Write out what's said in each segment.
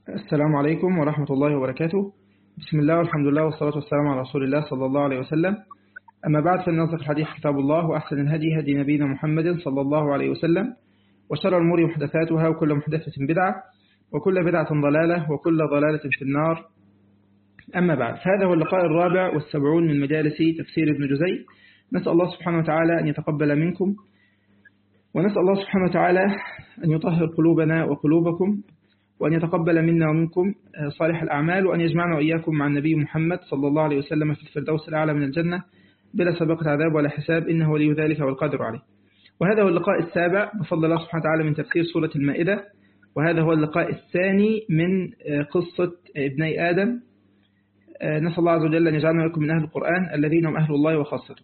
السلام عليكم ورحمة الله وبركاته بسم الله والحمد لله والصلاة والسلام على رسول الله صلى الله عليه وسلم أما بعد فإن أصدق الحديث كتاب الله وأحسن الهدي هدي نبينا محمد صلى الله عليه وسلم وشر الأمور محدثاتها وكل محدثة بدعة وكل بدعة ضلالة وكل ضلالة في النار أما بعد فهذا هو اللقاء الرابع والسبعون من مجالس تفسير ابن جزي نسأل الله سبحانه وتعالى أن يتقبل منكم ونسأل الله سبحانه وتعالى أن يطهر قلوبنا وقلوبكم وأن يتقبل منا ومنكم صالح الأعمال وأن يجمعنا وإياكم مع النبي محمد صلى الله عليه وسلم في الفردوس الأعلى من الجنة بلا سابقة عذاب ولا حساب إنه ولي ذلك والقادر عليه وهذا هو اللقاء السابع بفضل الله سبحانه وتعالى من تفسير سورة المائدة وهذا هو اللقاء الثاني من قصة ابني آدم نسأل الله عز وجل أن يجعلنا لكم من أهل القرآن الذين هم أهل الله وخاصته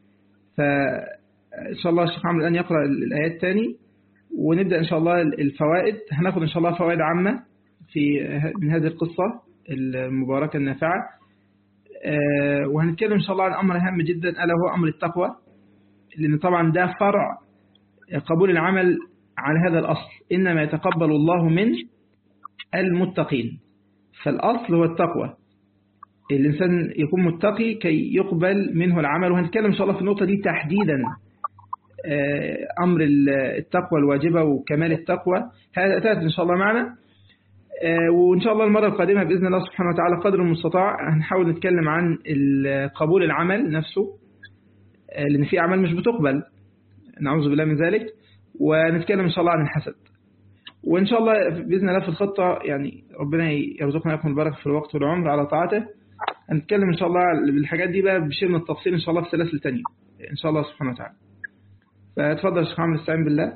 فإن شاء الله الشيخ عمرو الآن يقرأ الآيات الثاني ونبدأ إن شاء الله الفوائد هناخد إن شاء الله فوائد عامة في من هذه القصة المباركة النافعة وهنتكلم إن شاء الله عن أمر هام جدا ألا هو أمر التقوى لأن طبعا ده فرع قبول العمل على هذا الأصل إنما يتقبل الله من المتقين فالأصل هو التقوى الإنسان يكون متقي كي يقبل منه العمل وهنتكلم إن شاء الله في النقطة دي تحديدا أمر التقوى الواجبة وكمال التقوى هذا أتات إن شاء الله معنا وإن شاء الله المرة القادمة بإذن الله سبحانه وتعالى قدر المستطاع هنحاول نتكلم عن قبول العمل نفسه لأن في أعمال مش بتقبل نعوذ بالله من ذلك ونتكلم إن شاء الله عن الحسد وإن شاء الله بإذن الله في الخطة يعني ربنا يرزقنا لكم البركة في الوقت والعمر على طاعته هنتكلم إن شاء الله بالحاجات دي بقى بشيء من التفصيل إن شاء الله في سلاسل تانية إن شاء الله سبحانه وتعالى فتفضل يا شيخ عمرو استعين بالله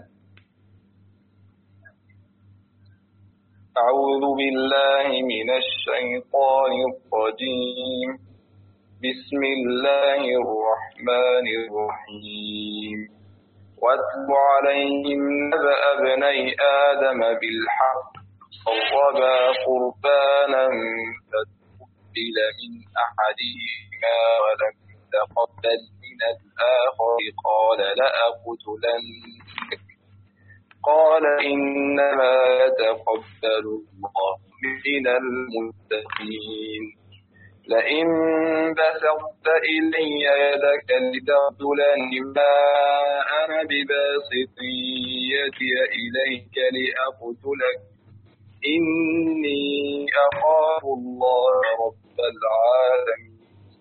أعوذ بالله من الشيطان الرجيم بسم الله الرحمن الرحيم واتل عليهم نبأ ابني آدم بالحق قربا قربانا فتقبل من أحدهما ولم تقبل من الآخر قال لأقتلنك قال إنما يتقبل الله من المتقين لئن بسطت إلي يدك لتقتلني ما أنا بباسط يدي إليك لأقتلك إني أخاف الله رب العالمين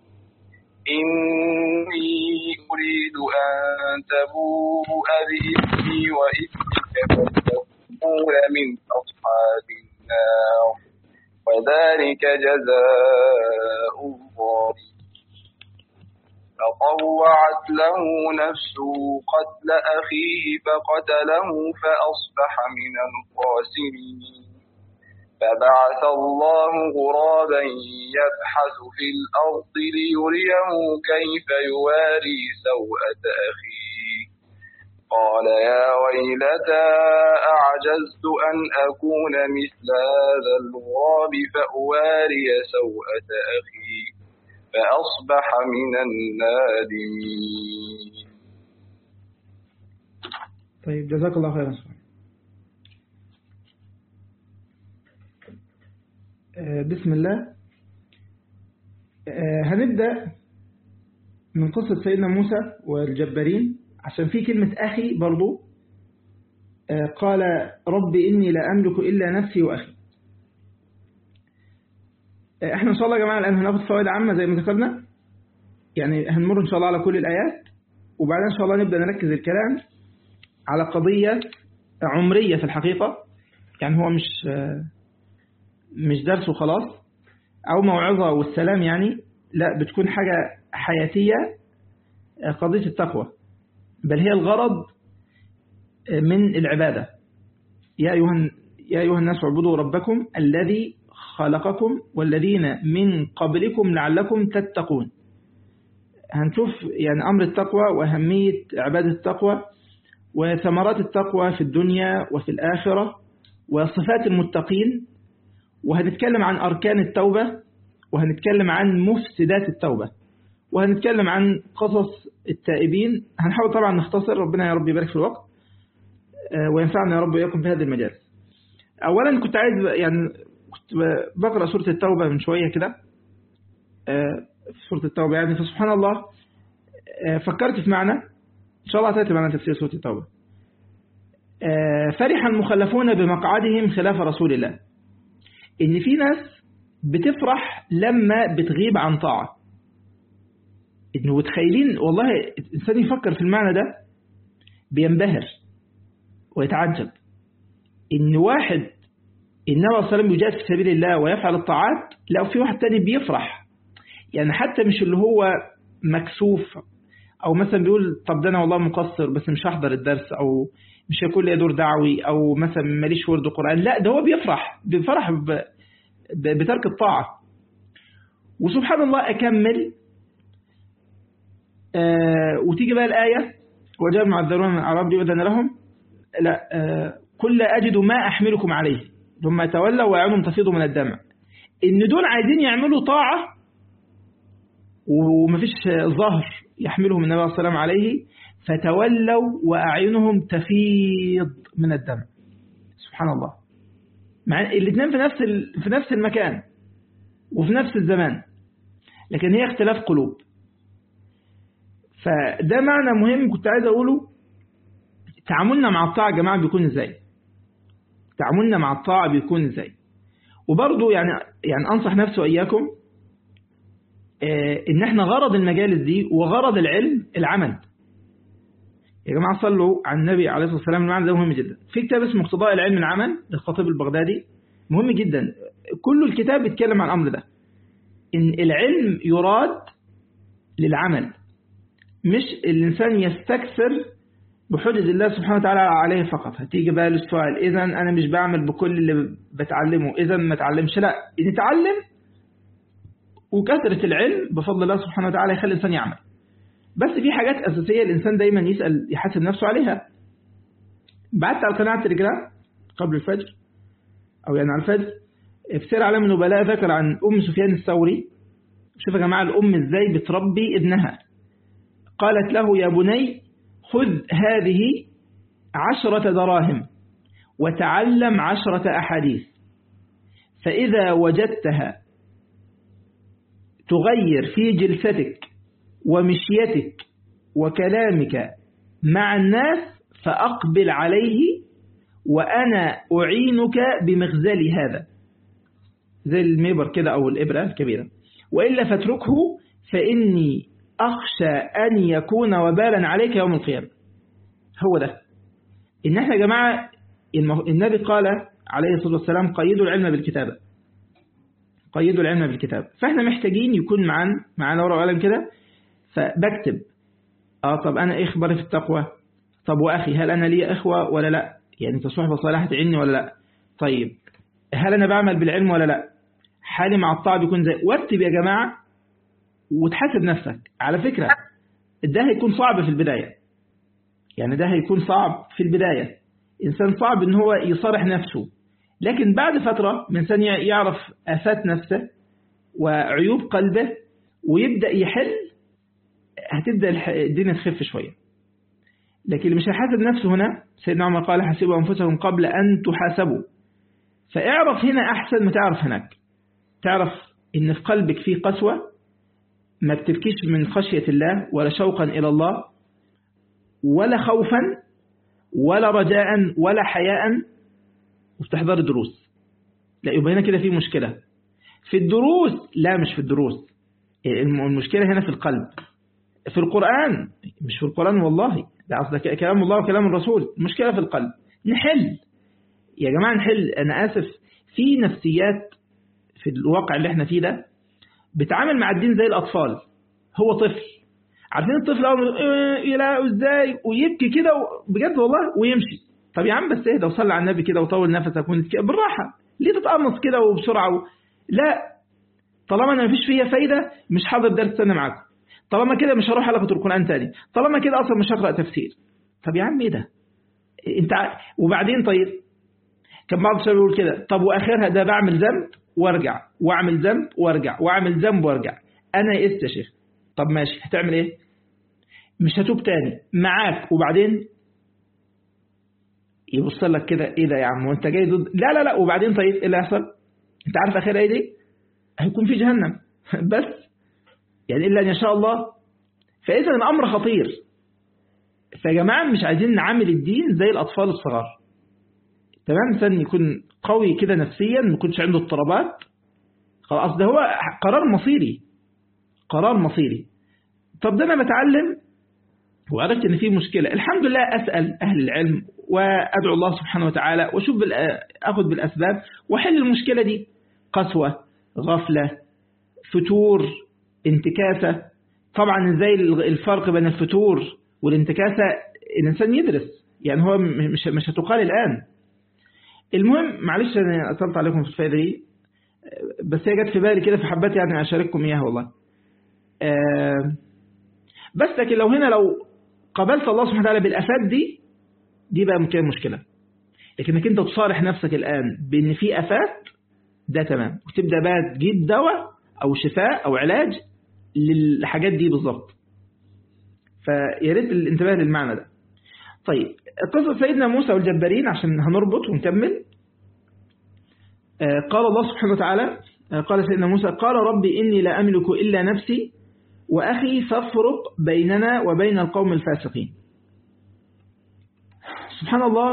إني أريد أن تبوء بإثمي وإثمك فتكون من أصحاب النار وذلك جزاء الظالمين فطوعت له نفسه قتل أخيه فقتله فأصبح من الخاسرين فبعث الله غرابا يبحث في الأرض ليريه كيف يواري سوءة أخيه قال يا ويلتى أعجزت أن أكون مثل هذا الغراب فأواري سوءة أخي فأصبح من النادمين طيب جزاك الله خيرا بسم الله هنبدأ من قصة سيدنا موسى والجبارين عشان في كلمة أخي برضو قال رب إني لا أملك إلا نفسي وأخي احنا إن شاء الله يا جماعة الآن هناخد فوائد عامة زي ما ذكرنا يعني هنمر إن شاء الله على كل الآيات وبعدين إن شاء الله نبدأ نركز الكلام على قضية عمرية في الحقيقة يعني هو مش مش درس وخلاص أو موعظة والسلام يعني لا بتكون حاجة حياتية قضية التقوى بل هي الغرض من العبادة يا أيها, يا أيها الناس اعبدوا ربكم الذي خلقكم والذين من قبلكم لعلكم تتقون هنشوف يعني أمر التقوى وأهمية عبادة التقوى وثمرات التقوى في الدنيا وفي الآخرة وصفات المتقين وهنتكلم عن أركان التوبة وهنتكلم عن مفسدات التوبة وهنتكلم عن قصص التائبين هنحاول طبعا نختصر ربنا يا رب يبارك في الوقت وينفعنا يا رب وإياكم في هذا المجال أولا كنت عايز يعني بقرأ سورة التوبة من شوية كده في سورة التوبة يعني فسبحان الله فكرت في معنى إن شاء الله تأتي معنا تفسير سورة التوبة فرح المخلفون بمقعدهم خلاف رسول الله إن في ناس بتفرح لما بتغيب عن طاعة إنه متخيلين والله الإنسان يفكر في المعنى ده بينبهر ويتعجب إن واحد النبي صلى الله عليه وسلم يجاهد في سبيل الله ويفعل الطاعات لا في واحد تاني بيفرح يعني حتى مش اللي هو مكسوف أو مثلا بيقول طب ده أنا والله مقصر بس مش هحضر الدرس أو مش هيكون لي دور دعوي أو مثلا ماليش ورد قرآن لا ده هو بيفرح بيفرح بترك الطاعة وسبحان الله أكمل آه وتيجي بقى الآية وجاء المعذرون من الأعراب يؤذن لهم لا آه كل أجد ما أحملكم عليه ثم تولوا وعينهم تفيض من الدمع إن دول عايزين يعملوا طاعة ومفيش ظهر يحملهم النبي صلى الله عليه وسلم عليه فتولوا وأعينهم تفيض من الدمع سبحان الله مع الاثنين في نفس في نفس المكان وفي نفس الزمان لكن هي اختلاف قلوب فده معنى مهم كنت عايز أقوله تعاملنا مع الطاعة يا جماعة بيكون ازاي تعاملنا مع الطاعة بيكون ازاي وبرضه يعني يعني أنصح نفسي وإياكم إن احنا غرض المجالس دي وغرض العلم العمل يا جماعة صلوا على النبي عليه الصلاة والسلام المعنى ده مهم جدا في كتاب اسمه اقتضاء العلم العمل للخطيب البغدادي مهم جدا كل الكتاب بيتكلم عن الأمر ده إن العلم يراد للعمل مش الإنسان يستكثر بحجج الله سبحانه وتعالى عليه فقط هتيجي بقى للسؤال إذا أنا مش بعمل بكل اللي بتعلمه إذا ما تعلمش لا نتعلم وكثرة العلم بفضل الله سبحانه وتعالى يخلي الإنسان يعمل بس في حاجات أساسية الإنسان دايما يسأل يحاسب نفسه عليها بعت على قناة التليجرام قبل الفجر أو يعني على الفجر في سير علم النبلاء ذكر عن أم سفيان الثوري شوف يا جماعة الأم إزاي بتربي ابنها قالت له يا بني خذ هذه عشرة دراهم وتعلم عشرة أحاديث فإذا وجدتها تغير في جلستك ومشيتك وكلامك مع الناس فأقبل عليه وأنا أعينك بمغزل هذا زي الميبر كده أو الإبرة الكبيرة وإلا فاتركه فإني أخشى أن يكون وبالا عليك يوم القيامة هو ده إن احنا يا جماعة النبي قال عليه الصلاة والسلام قيدوا العلم بالكتابة قيدوا العلم بالكتاب فاحنا محتاجين يكون معانا معانا ورقة وقلم كده فبكتب اه طب انا ايه اخباري في التقوى طب واخي هل انا لي اخوة ولا لا يعني تصحبة صالحة تعيني ولا لا طيب هل انا بعمل بالعلم ولا لا حالي مع الطاعة بيكون زي واكتب يا جماعة وتحاسب نفسك على فكرة ده هيكون صعب في البداية يعني ده هيكون صعب في البداية إنسان صعب إن هو يصارح نفسه لكن بعد فترة من إنسان يعرف آفات نفسه وعيوب قلبه ويبدأ يحل هتبدأ الدنيا تخف شوية لكن اللي مش هيحاسب نفسه هنا سيدنا عمر قال حسبوا أنفسهم قبل أن تحاسبوا فاعرف هنا أحسن ما تعرف هناك تعرف إن في قلبك فيه قسوة ما بتبكيش من خشية الله ولا شوقا إلى الله ولا خوفا ولا رجاء ولا حياء وبتحضر دروس لا يبقى هنا كده في مشكلة في الدروس لا مش في الدروس المشكلة هنا في القلب في القرآن مش في القرآن والله ده أصلا كلام الله وكلام الرسول المشكلة في القلب نحل يا جماعة نحل أنا آسف في نفسيات في الواقع اللي احنا فيه ده بتعامل مع الدين زي الأطفال هو طفل عارفين الطفل أول إيه لا ازاي ويبكي كده بجد والله ويمشي طب يا عم بس اهدى وصلي على النبي كده وطول نفسك بالراحة ليه تتقمص كده وبسرعة و... لا طالما انا مفيش فيها فايدة مش حاضر درس سنة معاكم طالما كده مش هروح حلقة القرآن تاني طالما كده أصلا مش هقرأ تفسير طب يا عم ايه ده انت ع... وبعدين طيب كان بعض الشباب يقول كده طب واخرها ده بعمل ذنب وارجع واعمل ذنب وارجع واعمل ذنب وارجع انا يئست يا شيخ طب ماشي هتعمل ايه مش هتوب تاني معاك وبعدين يبص لك كده ايه ده يا عم وانت جاي ضد لا لا لا وبعدين طيب ايه اللي هيحصل انت عارف اخرها ايه دي هيكون في جهنم بس يعني الا ان يشاء الله فاذا الامر خطير فيا جماعه مش عايزين نعامل الدين زي الاطفال الصغار تمام انسان يكون قوي كده نفسيا ما يكونش عنده اضطرابات خلاص ده هو قرار مصيري قرار مصيري طب ده انا بتعلم وعرفت ان في مشكله الحمد لله اسال اهل العلم وادعو الله سبحانه وتعالى واشوف اخذ بالاسباب واحل المشكله دي قسوه غفله فتور انتكاسه طبعا ازاي الفرق بين الفتور والانتكاسه الانسان يدرس يعني هو مش مش هتقال الان المهم معلش انا اطلت عليكم في الفائده دي بس هي جت في بالي كده فحبيت يعني اشارككم اياها والله أه بس لكن لو هنا لو قبلت الله سبحانه وتعالى بالافات دي دي بقى ممكن مشكله لكنك انت تصارح نفسك الان بان في افات ده تمام وتبدا بقى تجيب دواء او شفاء او علاج للحاجات دي بالظبط فيا ريت الانتباه للمعنى ده طيب قصة سيدنا موسى والجبارين عشان هنربط ونكمل قال الله سبحانه وتعالى قال سيدنا موسى قال ربي إني لا أملك إلا نفسي وأخي فافرق بيننا وبين القوم الفاسقين سبحان الله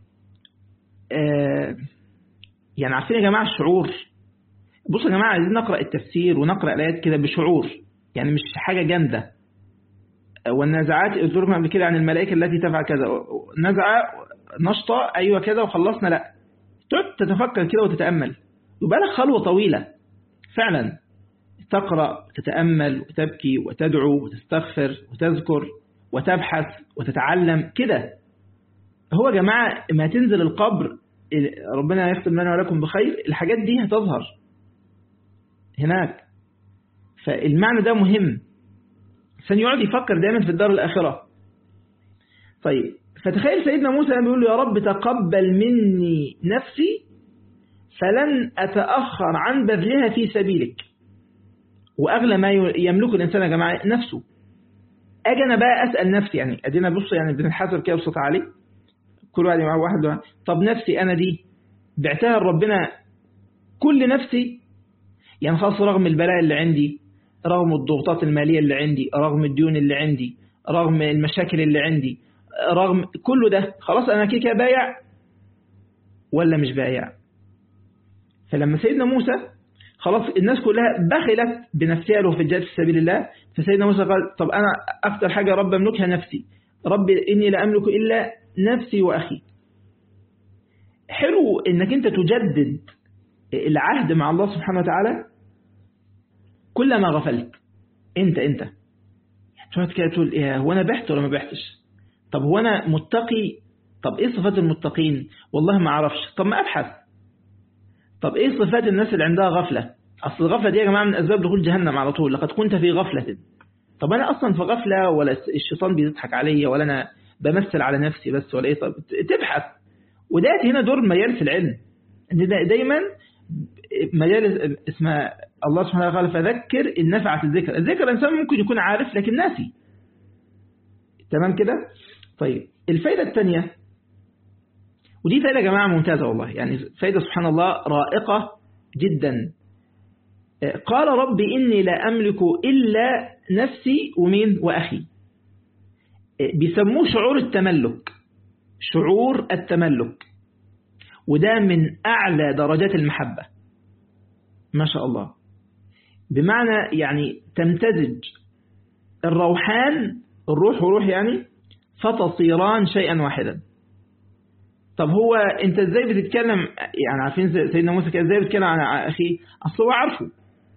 يعني عارفين يا جماعة الشعور بصوا يا جماعة عايزين نقرأ التفسير ونقرأ الآيات كده بشعور يعني مش حاجة جامدة والنازعات قلت لكم قبل كده عن الملائكة التي تفعل كذا نزعة نشطة أيوة كذا وخلصنا لا تقعد تتفكر كده وتتأمل يبقى لك خلوة طويلة فعلا تقرأ تتأمل وتبكي وتدعو وتستغفر وتذكر وتبحث وتتعلم كده هو يا جماعة ما تنزل القبر ربنا يختم لنا ولكم بخير الحاجات دي هتظهر هناك فالمعنى ده مهم عشان يقعد يفكر دايما في الدار الآخرة طيب فتخيل سيدنا موسى بيقول له يا رب تقبل مني نفسي فلن أتأخر عن بذلها في سبيلك وأغلى ما يملك الإنسان يا جماعة نفسه أجي أنا بقى أسأل نفسي يعني أدينا بص يعني بنحاسب كده بصوت عالي كل واحد مع واحد طب نفسي أنا دي بعتها لربنا كل نفسي يعني خلاص رغم البلاء اللي عندي رغم الضغوطات المالية اللي عندي رغم الديون اللي عندي رغم المشاكل اللي عندي رغم كله ده خلاص أنا كده بايع ولا مش بايع فلما سيدنا موسى خلاص الناس كلها بخلت بنفسها له في الجهاد في سبيل الله فسيدنا موسى قال طب أنا أكثر حاجة رب أملكها نفسي رب إني لا أملك إلا نفسي وأخي حلو إنك أنت تجدد العهد مع الله سبحانه وتعالى كلما غفلت انت انت تقعد كده تقول ايه هو انا بحت ولا ما بحتش طب هو انا متقي طب ايه صفات المتقين والله ما اعرفش طب ما ابحث طب ايه صفات الناس اللي عندها غفلة اصل الغفلة دي يا جماعة من اسباب دخول جهنم على طول لقد كنت في غفلة طب انا اصلا في غفلة ولا الشيطان بيضحك عليا ولا انا بمثل على نفسي بس ولا ايه طب تبحث وده هنا دور مجالس العلم دايما مجالس اسمها الله سبحانه وتعالى فذكر إن نفعت الذكر الذكر الإنسان ممكن يكون عارف لكن ناسي تمام كده طيب الفايدة الثانية ودي فايدة يا جماعة ممتازة والله يعني فايدة سبحان الله رائقة جدا قال ربي إني لا أملك إلا نفسي ومين وأخي بيسموه شعور التملك شعور التملك وده من أعلى درجات المحبة ما شاء الله بمعنى يعني تمتزج الروحان الروح وروح يعني فتصيران شيئا واحدا طب هو انت ازاي بتتكلم يعني عارفين سيدنا موسى كده ازاي بتتكلم عن اخيه اصل هو عارفه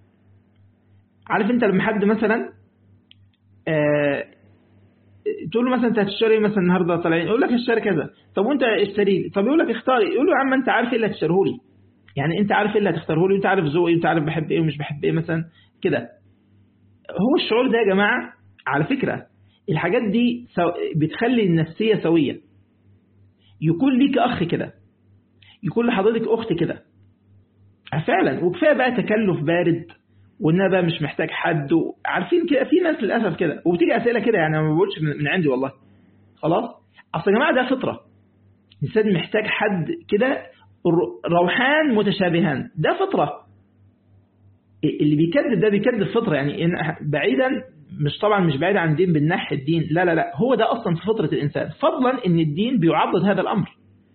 عارف انت لما حد مثلا آه تقول له مثلا انت هتشتري مثلا النهارده طالعين يقول لك اشتري كذا طب وانت اشتري لي طب يقول لك اختاري يقول له يا عم انت عارف ايه اللي هتشتريه لي يعني انت عارف ايه اللي هتختاره لي وانت عارف ذوقي وانت عارف بحب ايه ومش بحب ايه مثلا كده هو الشعور ده يا جماعه على فكره الحاجات دي سو... بتخلي النفسيه سويه يكون ليك اخ كده يكون لحضرتك اخت كده فعلا وكفايه بقى تكلف بارد وان بقى مش محتاج حد عارفين كده في ناس للاسف كده وبتيجي اسئله كده يعني ما بقولش من عندي والله خلاص اصل يا جماعه ده فطره الانسان محتاج حد كده روحان متشابهان ده فطرة اللي بيكذب ده بيكذب فطرة يعني بعيدا مش طبعا مش بعيد عن الدين بالنح الدين لا لا لا هو ده أصلا في فطرة الإنسان فضلا إن الدين بيعضد هذا الأمر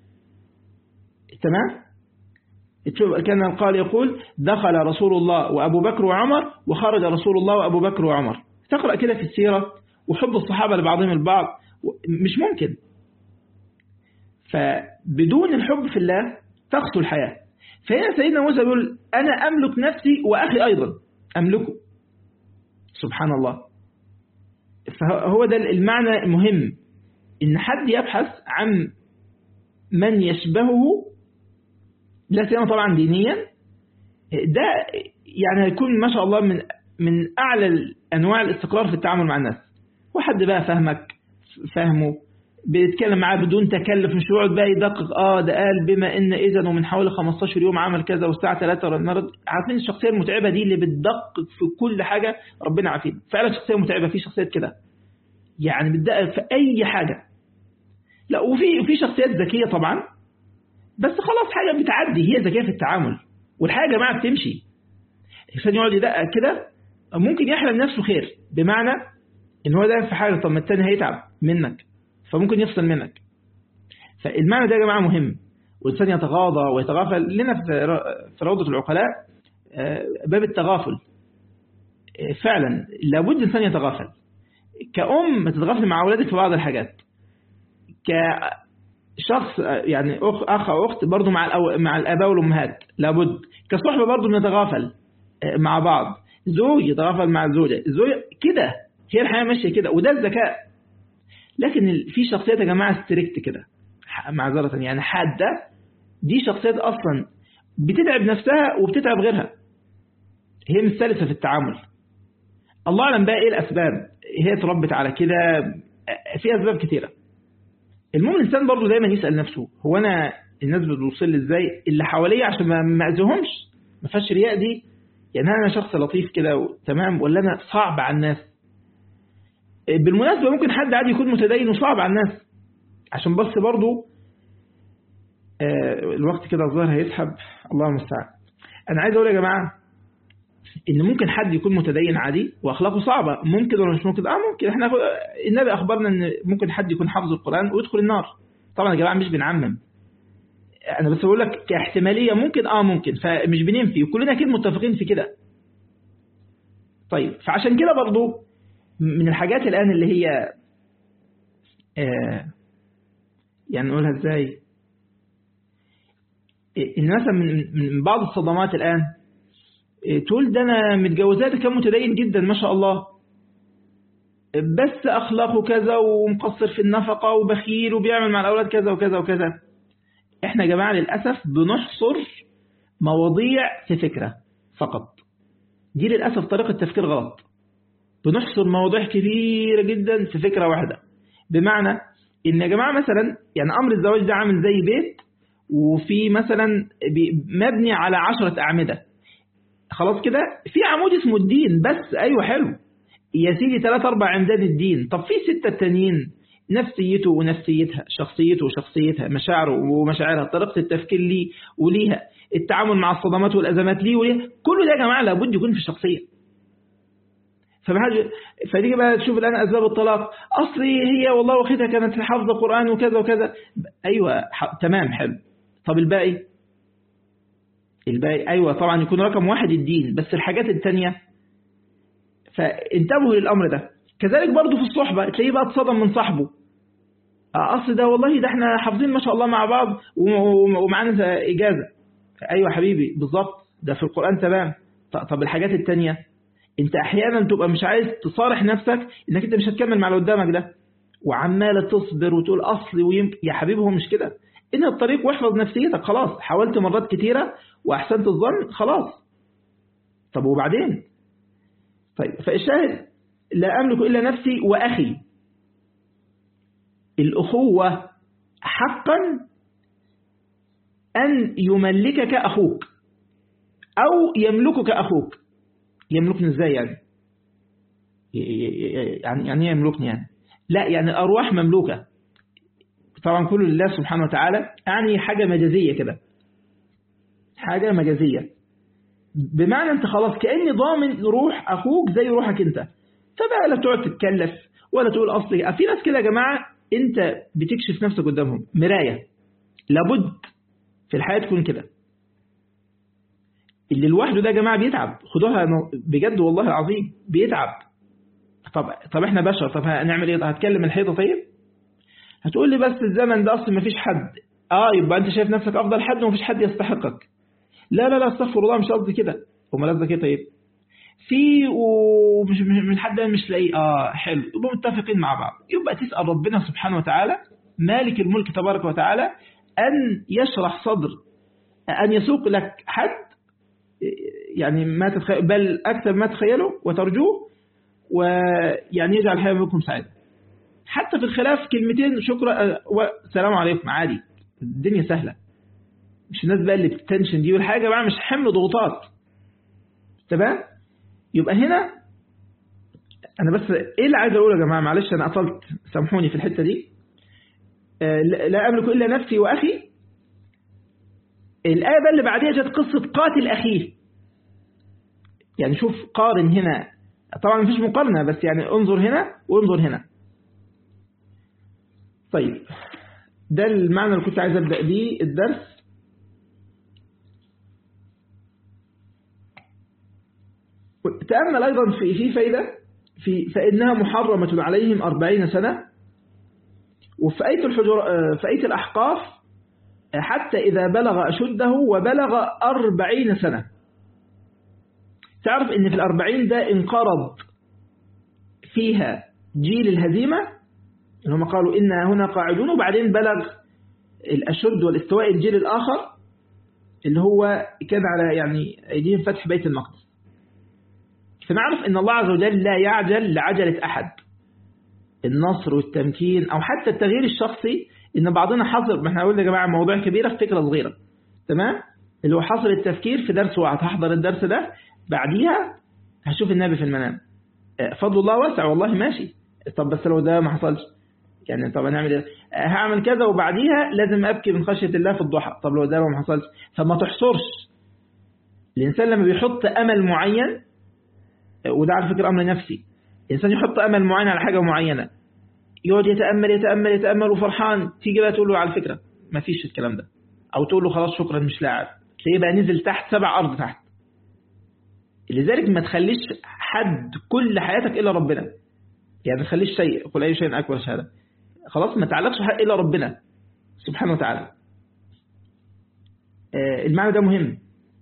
تمام كان قال يقول دخل رسول الله وأبو بكر وعمر وخرج رسول الله وأبو بكر وعمر تقرأ كده في السيرة وحب الصحابة لبعضهم البعض مش ممكن فبدون الحب في الله تقسو الحياة فهنا سيدنا موسى يقول أنا أملك نفسي وأخي أيضا أملكه سبحان الله فهو ده المعنى المهم إن حد يبحث عن من يشبهه لا سيما طبعا دينيا ده يعني هيكون ما شاء الله من من أعلى أنواع الاستقرار في التعامل مع الناس وحد بقى فهمك فهمه بيتكلم معاه بدون تكلف مش يقعد بقى يدقق اه ده قال بما ان اذا ومن حوالي 15 يوم عمل كذا والساعه 3 النهارده عارفين الشخصيه المتعبه دي اللي بتدقق في كل حاجه ربنا عارفين فعلا شخصيه متعبه في شخصيات كده يعني بتدقق في اي حاجه لا وفي وفي شخصيات ذكيه طبعا بس خلاص حاجه بتعدي هي ذكيه في التعامل والحاجه يا جماعه بتمشي الانسان يقعد يدقق كده ممكن يحلم نفسه خير بمعنى ان هو ده في حاجه طب ما التاني هيتعب منك فممكن يفصل منك فالمعنى ده يا جماعة مهم والإنسان يتغاضى ويتغافل لنا في روضة العقلاء باب التغافل فعلا لابد الإنسان يتغافل كأم تتغافل مع أولادك في بعض الحاجات كشخص يعني أخ, أخ أو أخت برضو مع الأو... مع الآباء والأمهات لابد كصحبة برضو بنتغافل مع بعض زوج يتغافل مع الزوجة الزوجة كده هي الحياة ماشية كده وده الذكاء لكن في شخصيات يا جماعة ستريكت كده معذرة يعني حادة دي شخصيات أصلا بتتعب نفسها وبتتعب غيرها هي مش سلسة في التعامل الله أعلم بقى إيه الأسباب هي تربت على كده في أسباب كتيرة المهم الإنسان برضو دايما يسأل نفسه هو أنا الناس بتوصل لي إزاي اللي حواليا عشان ما أذيهمش ما فيهاش رياء دي يعني أنا شخص لطيف كده تمام ولا أنا صعب على الناس بالمناسبة ممكن حد عادي يكون متدين وصعب على الناس عشان بس برضو الوقت كده الظاهر هيسحب الله المستعان أنا عايز أقول يا جماعة إن ممكن حد يكون متدين عادي وأخلاقه صعبة ممكن ولا مش ممكن آه ممكن إحنا النبي أخبرنا إن ممكن حد يكون حافظ القرآن ويدخل النار طبعا يا جماعة مش بنعمم أنا بس بقول لك كاحتمالية ممكن آه ممكن فمش بننفي وكلنا أكيد متفقين في كده طيب فعشان كده برضو من الحاجات الآن اللي هي آه يعني نقولها ازاي ان مثلا من بعض الصدمات الآن تقول ده أنا متجوزات كان متدين جدا ما شاء الله بس أخلاقه كذا ومقصر في النفقة وبخيل وبيعمل مع الأولاد كذا وكذا وكذا احنا يا جماعة للأسف بنحصر مواضيع في فكرة فقط دي للأسف طريقة تفكير غلط بنحصر مواضيع كبيرة جدا في فكرة واحدة بمعنى ان يا جماعة مثلا يعني امر الزواج ده عامل زي بيت وفي مثلا مبني على عشرة اعمدة خلاص كده في عمود اسمه الدين بس ايوه حلو يا سيدي ثلاث اربع عمدان الدين طب في ستة التانيين نفسيته ونفسيتها شخصيته وشخصيتها مشاعره ومشاعرها طريقة التفكير ليه وليها التعامل مع الصدمات والأزمات ليه وليها كل ده يا جماعة لابد يكون في الشخصية فبحاجة فتيجي بقى تشوف الآن أسباب الطلاق أصلي هي والله واخدها كانت حافظة قرآن وكذا وكذا أيوة تمام حلو طب الباقي الباقي أيوة طبعا يكون رقم واحد الدين بس الحاجات التانية فانتبهوا للأمر ده كذلك برضو في الصحبة تلاقيه بقى اتصدم من صاحبه أصل ده والله ده احنا حافظين ما شاء الله مع بعض ومعانا إجازة أيوة حبيبي بالظبط ده في القرآن تمام طب الحاجات التانية انت احيانا تبقى مش عايز تصارح نفسك انك انت مش هتكمل مع اللي قدامك ده وعماله تصبر وتقول اصلي ويمكن يا حبيبي هو مش كده ان الطريق واحفظ نفسيتك خلاص حاولت مرات كتيره واحسنت الظن خلاص طب وبعدين طيب فالشاهد لا املك الا نفسي واخي الاخوه حقا ان يملكك اخوك او يملكك اخوك يملكني ازاي يعني يعني يعني يملكني يعني لا يعني الارواح مملوكه طبعا كله لله سبحانه وتعالى يعني حاجه مجازيه كده حاجة مجازية بمعنى انت خلاص كأني ضامن روح اخوك زي روحك انت فبقى لا تقعد تتكلف ولا تقول اصلي في ناس كده يا جماعة انت بتكشف نفسك قدامهم مراية لابد في الحياة تكون كده اللي لوحده ده يا جماعة بيتعب خدوها بجد والله العظيم بيتعب طب طب احنا بشر طب هنعمل ايه هتكلم الحيطة طيب هتقول لي بس الزمن ده اصلا مفيش حد اه يبقى انت شايف نفسك افضل حد ومفيش حد يستحقك لا لا لا استغفر الله مش قصدي كده امال قصدك ايه طيب في ومش من حد مش لاقيه اه حلو يبقى متفقين مع بعض يبقى تسال ربنا سبحانه وتعالى مالك الملك تبارك وتعالى ان يشرح صدر ان يسوق لك حد يعني ما تتخيل بل اكثر ما تخيله وترجوه ويعني يجعل الحياه منكم سعيده حتى في الخلاف كلمتين شكرا والسلام عليكم عادي الدنيا سهله مش الناس بقى اللي بتتنشن دي والحاجة بقى مش حمل ضغوطات تمام يبقى هنا انا بس ايه اللي عايز اقوله يا جماعه معلش انا اطلت سامحوني في الحته دي آه لا املك الا نفسي واخي الايه بقى اللي بعديها جت قصه قاتل اخيه يعني شوف قارن هنا طبعا مفيش مقارنه بس يعني انظر هنا وانظر هنا طيب ده المعنى اللي كنت عايز ابدا بيه الدرس تأمل أيضا في في فايدة في فإنها محرمة عليهم أربعين سنة وفي آية الحجر في آية الأحقاف حتى إذا بلغ أشده وبلغ أربعين سنة تعرف إن في الأربعين ده انقرض فيها جيل الهزيمة إن هم قالوا إنا هنا قاعدون وبعدين بلغ الأشد والاستواء الجيل الآخر اللي هو كان على يعني أيديهم فتح بيت المقدس فنعرف ان الله عز وجل لا يعجل لعجلة احد النصر والتمكين او حتى التغيير الشخصي ان بعضنا حصل ما احنا قلنا يا جماعه موضوع كبيره في فكره صغيره تمام اللي هو حصل التفكير في درس واحد هحضر الدرس ده بعديها هشوف النبي في المنام فضل الله واسع والله ماشي طب بس لو ده ما حصلش يعني طب هنعمل ايه هعمل كذا وبعديها لازم ابكي من خشيه الله في الضحى طب لو ده ما حصلش فما تحصرش الانسان لما بيحط امل معين وده على فكرة أمر نفسي الإنسان يحط أمل معين على حاجة معينة يقعد يتأمل يتأمل يتأمل وفرحان تيجي بقى تقول له على فكرة ما فيش الكلام ده أو تقول له خلاص شكرا مش لاعب تلاقيه بقى نزل تحت سبع أرض تحت لذلك ما تخليش حد كل حياتك إلا ربنا يعني ما تخليش شيء قل أي شيء أكبر شهادة خلاص ما تعلقش حق إلا ربنا سبحانه وتعالى المعنى ده مهم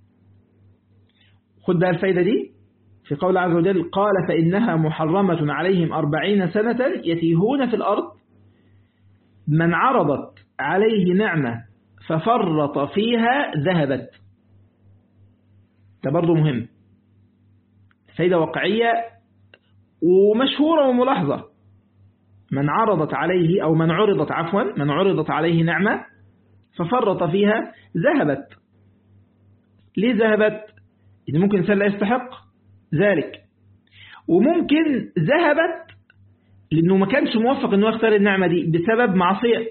خد بقى الفايدة دي في قول عز وجل قال فإنها محرمة عليهم أربعين سنة يتيهون في الأرض من عرضت عليه نعمة ففرط فيها ذهبت ده برضو مهم فايدة واقعية ومشهورة وملاحظة من عرضت عليه أو من عرضت عفوا من عرضت عليه نعمة ففرط فيها ذهبت ليه ذهبت؟ إذا ممكن إنسان لا يستحق ذلك وممكن ذهبت لأنه ما كانش موفق أنه يختار النعمة دي بسبب معصية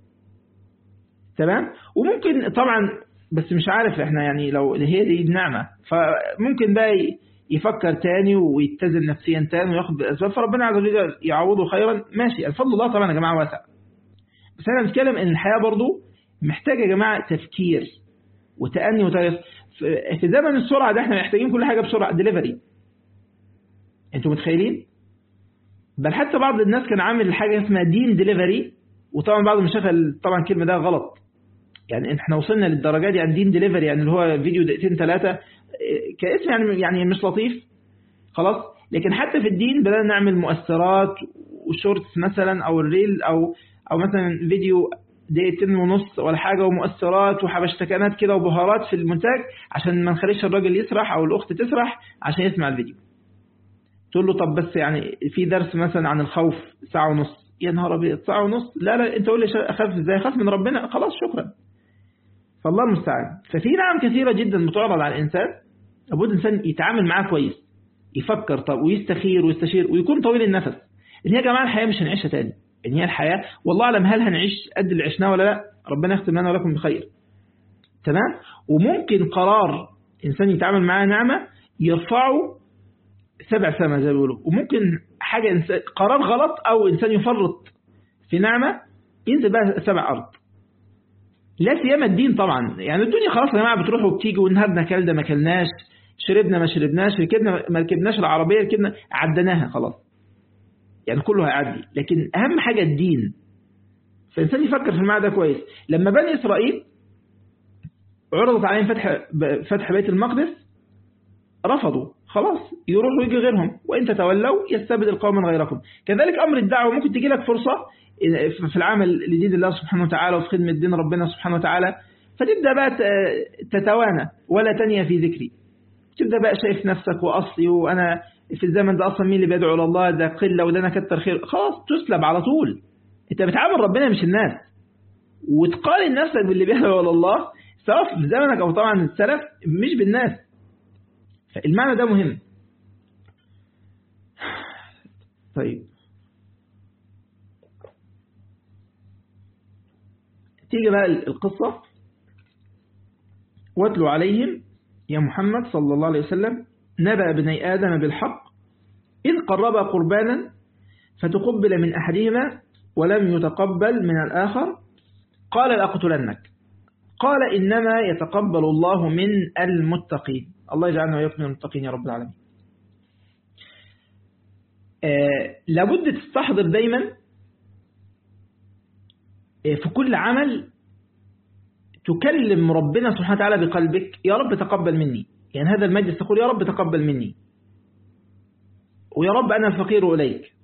تمام وممكن طبعا بس مش عارف احنا يعني لو هي دي النعمة فممكن بقى يفكر تاني ويتزن نفسيا تاني وياخد بالأسباب فربنا عز وجل يعوضه خيرا ماشي الفضل الله طبعا يا جماعة واسع بس انا بتكلم ان الحياة برضو محتاجة يا جماعة تفكير وتأني وتاريخ في زمن السرعة ده احنا محتاجين كل حاجة بسرعة ديليفري انتوا متخيلين بل حتى بعض الناس كان عامل حاجة اسمها دين ديليفري وطبعا بعض المشايخ طبعا الكلمة ده غلط يعني احنا وصلنا للدرجة دي عن دين ديليفري يعني اللي هو فيديو دقيقتين ثلاثة كاسم يعني يعني مش لطيف خلاص لكن حتى في الدين بدأنا نعمل مؤثرات وشورتس مثلا او الريل او او مثلا فيديو دقيقتين ونص ولا حاجة ومؤثرات وحبشتكنات كده وبهارات في المونتاج عشان ما نخليش الراجل يسرح او الاخت تسرح عشان يسمع الفيديو تقول له طب بس يعني في درس مثلا عن الخوف ساعة ونص يا نهار ابيض ساعة ونص لا لا انت قول لي اخاف ازاي اخاف من ربنا خلاص شكرا فالله المستعان ففي نعم كثيرة جدا بتعرض على الانسان لابد الانسان يتعامل معاه كويس يفكر طب ويستخير ويستشير ويكون طويل النفس ان هي يا جماعه الحياه مش هنعيشها تاني ان هي الحياه والله اعلم هل هنعيش قد اللي عشناه ولا لا ربنا يختم لنا ولكم بخير تمام وممكن قرار إنسان يتعامل معاه نعمة يرفعه سبع سما زي ما بيقولوا وممكن حاجة إنسان قرار غلط أو إنسان يفرط في نعمة ينزل بقى سبع أرض لا سيما الدين طبعا يعني الدنيا خلاص يا جماعة بتروح وبتيجي والنهارده كل ده ما كلناش شربنا ما شربناش ركبنا ما ركبناش العربية ركبنا عدناها خلاص يعني كله هيعدي لكن أهم حاجة الدين فالإنسان يفكر في المعنى ده كويس لما بني إسرائيل عرضت عليهم فتح فتح بيت المقدس رفضوا خلاص يروحوا يجي غيرهم وإن تتولوا يستبدل قوما غيركم كذلك أمر الدعوة ممكن تجي لك فرصة في العمل لدين الله سبحانه وتعالى وفي خدمة دين ربنا سبحانه وتعالى فتبدأ بقى تتوانى ولا تنيا في ذكري تبدأ بقى شايف نفسك وأصلي وأنا في الزمن ده أصلا مين اللي بيدعو لله ده قلة وده أنا كتر خير خلاص تسلب على طول أنت بتعامل ربنا مش الناس وتقارن نفسك باللي بيدعو لله سواء في زمنك أو طبعا السلف مش بالناس فالمعنى ده مهم طيب تيجي بقى القصة واتلو عليهم يا محمد صلى الله عليه وسلم نبأ بني آدم بالحق إذ قربا قربانا فتقبل من أحدهما ولم يتقبل من الآخر قال لأقتلنك قال إنما يتقبل الله من المتقين الله يجعلنا ويكون من المتقين يا رب العالمين آه لابد تستحضر دايما آه في كل عمل تكلم ربنا سبحانه وتعالى بقلبك يا رب تقبل مني يعني هذا المجلس تقول يا رب تقبل مني ويا رب أنا الفقير إليك